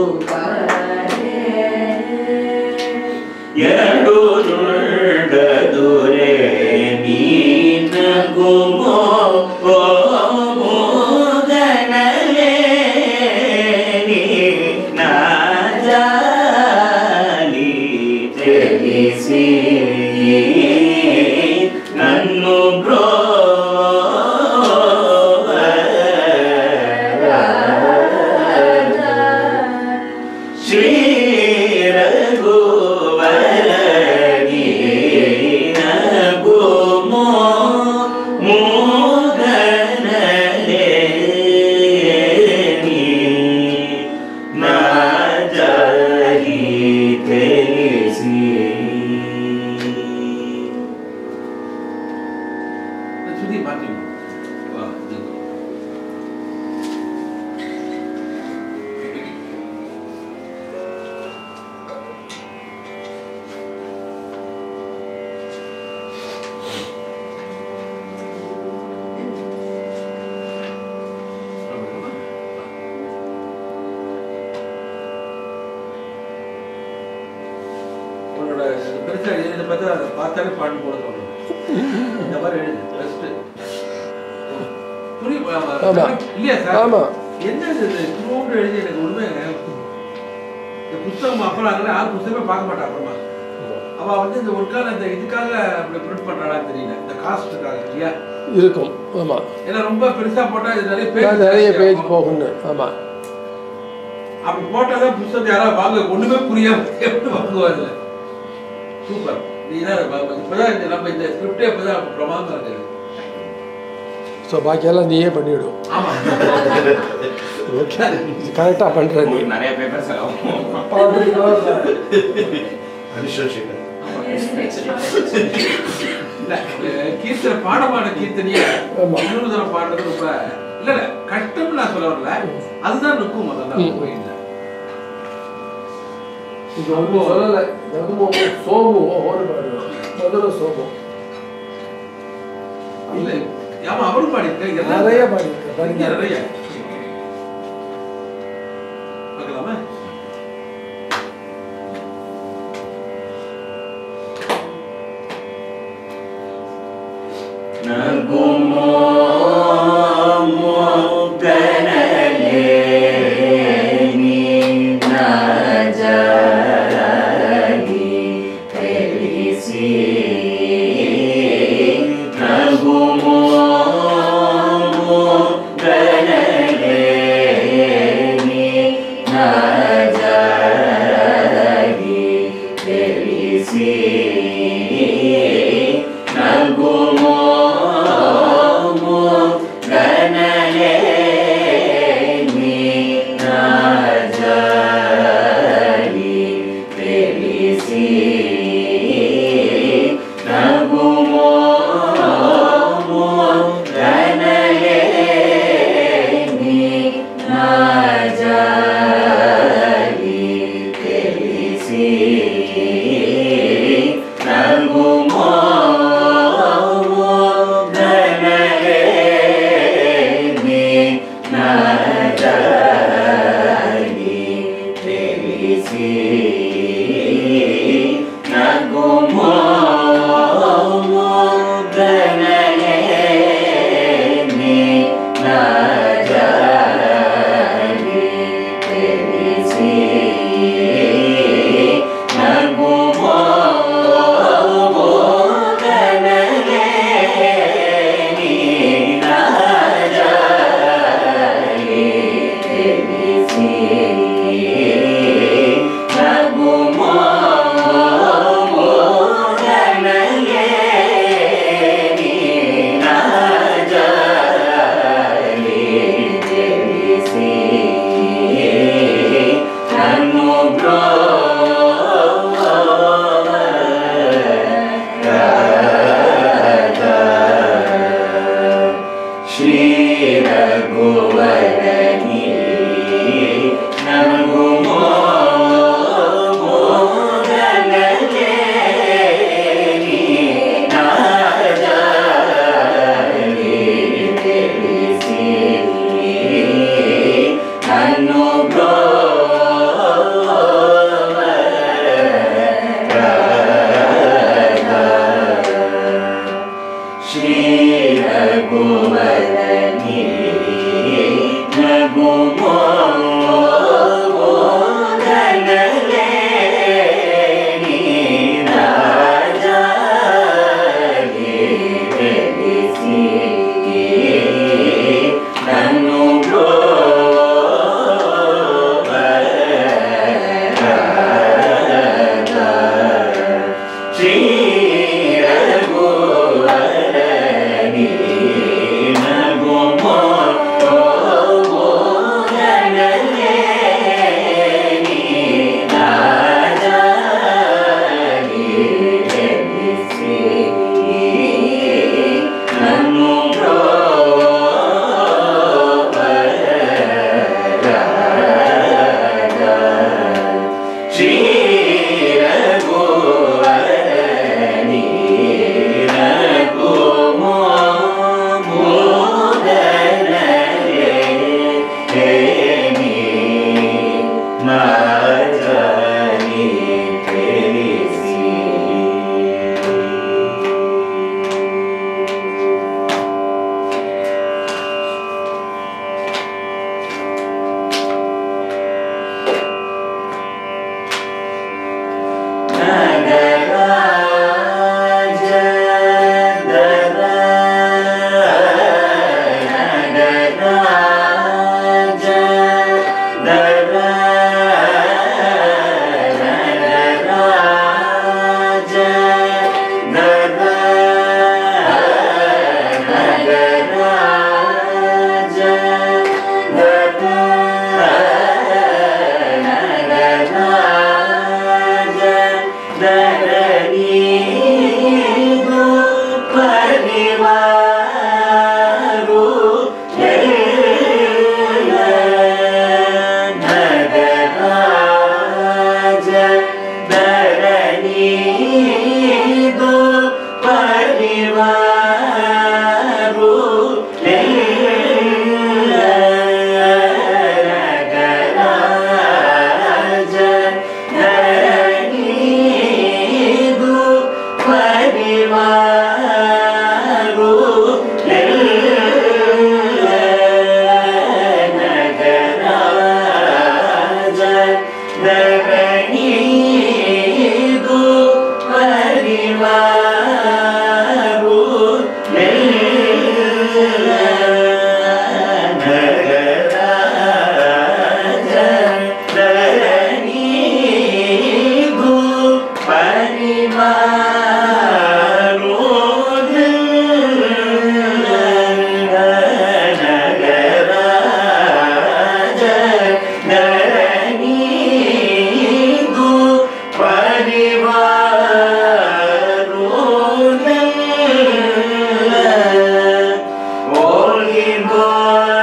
ಎರಡು ನುಂಡದುರೆ ನೀನ ಗುಮೋ ಮೋಗನಲೇ ನಾಜಾಲಿ ತಿಳಿಸಿ ನನ್ನು ಬ್ರೋ ಶ್ರೀ ರಘುವರಗಿ ಗುಮೋ ಮೂಗನಲೆ ನಾ ಜಾಹಿ ತಿಳಿಸಿ சுதி மாற்றி வா நீங்க. உன்னோட பெருசா எழுத பார்த்தா அதை பார்த்தாலே பாட்டு போட தோணும் இந்த மாதிரி எழுது பெஸ்ட் புரியும் ஆமா. இல்லையா சார் ஆமா. என்ன இது திரும்ப எழுதி எனக்கு உண்மை இந்த புத்தகம் அப்பலாம் ஆள் புத்தகமே பார்க்க மாட்டா அப்புறமா அவ வந்து இந்த ஒர்க்கான இந்த இதுக்காக அப்படி பிரிண்ட் பண்றாளான்னு தெரியல இந்த காஸ்ட்டுக்காக இல்லையா இருக்கும் ஆமாம் ஏன்னா ரொம்ப பெருசா போட்டா இது நிறைய நான் பேஜ் நிறைய பேஜ் போகும்னு ஆமாம் அப்படி போட்டாதான் புத்தகத்தை யாராவது வாங்க ஒண்ணுமே புரியாம எப்படி வாங்குவாங்க சூப்பர் நீதான் ப- ப- இப்பதான் இந்த நம்ம இந்த ஸ்கிரிப்டே இப்பதான் பிரமாதமா இருக்குது ஸோ பாக்கியெல்லாம் நீயே பண்ணிவிடும் ஆமா ஓகே கரெக்டாக பண்ணுற நீ உங்களுக்கு நிறைய பேப்பர் செலவு அடிஷனல் ஷீட் இல்ல அஹ் கீர்த்தனை பாடமான கீர்த்தனைய ஆமா. இன்னொரு தடவை பாடுறது ரொம்ப இல்ல இல்ல கஷ்டம்னு நான் சொல்ல வரல அதுதான் இருக்கும் முதல்ல ம். போயிருந்தேன் இது ஒன்றும் சொல்லலை நகுமோ சோமு ஓடு பாடுவோம் முதல்ல சோமு இல்ல ஆமா அவரும் பாடியிருக்கேன் எல்லாம் நிறைய பாடியிருக்கேன் இங்க பாருங்க நிறைய நகுமோ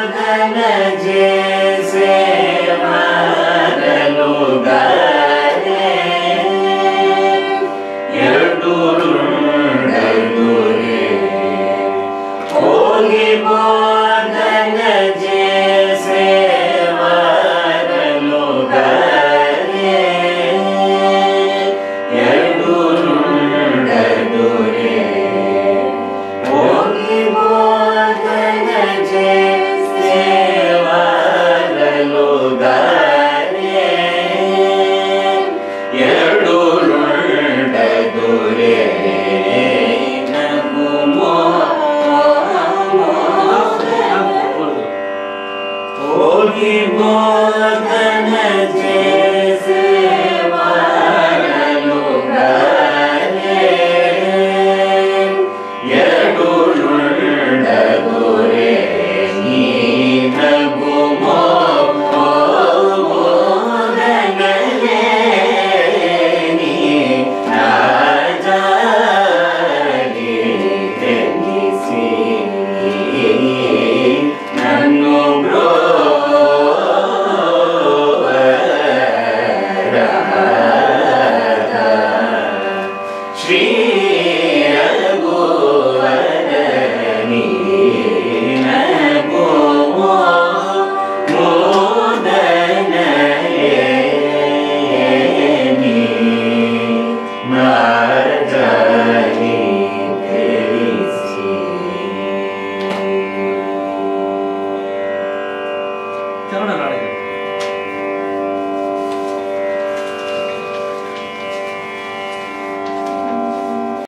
ಬೋಧನ ಜೇಸೆ ಮಾಡಲುಗಾರೆ ಎರಡು ರುಂಡಲುರೆ ಹೋಗಿ ಬೋಧನ ಜೇಸೆ ಮಾಡಲುಗಾರೆ ಎರಡು ರುಂಡಲುರೆ ಹೋಗಿ ಬೋಧನ ಜೇಸೆ ಮಾಡಲುಗಾರೆ ಎರಡು ರುಂಡಲುರೆ ನಗು ಹೋಗಿ ಬೋಧನ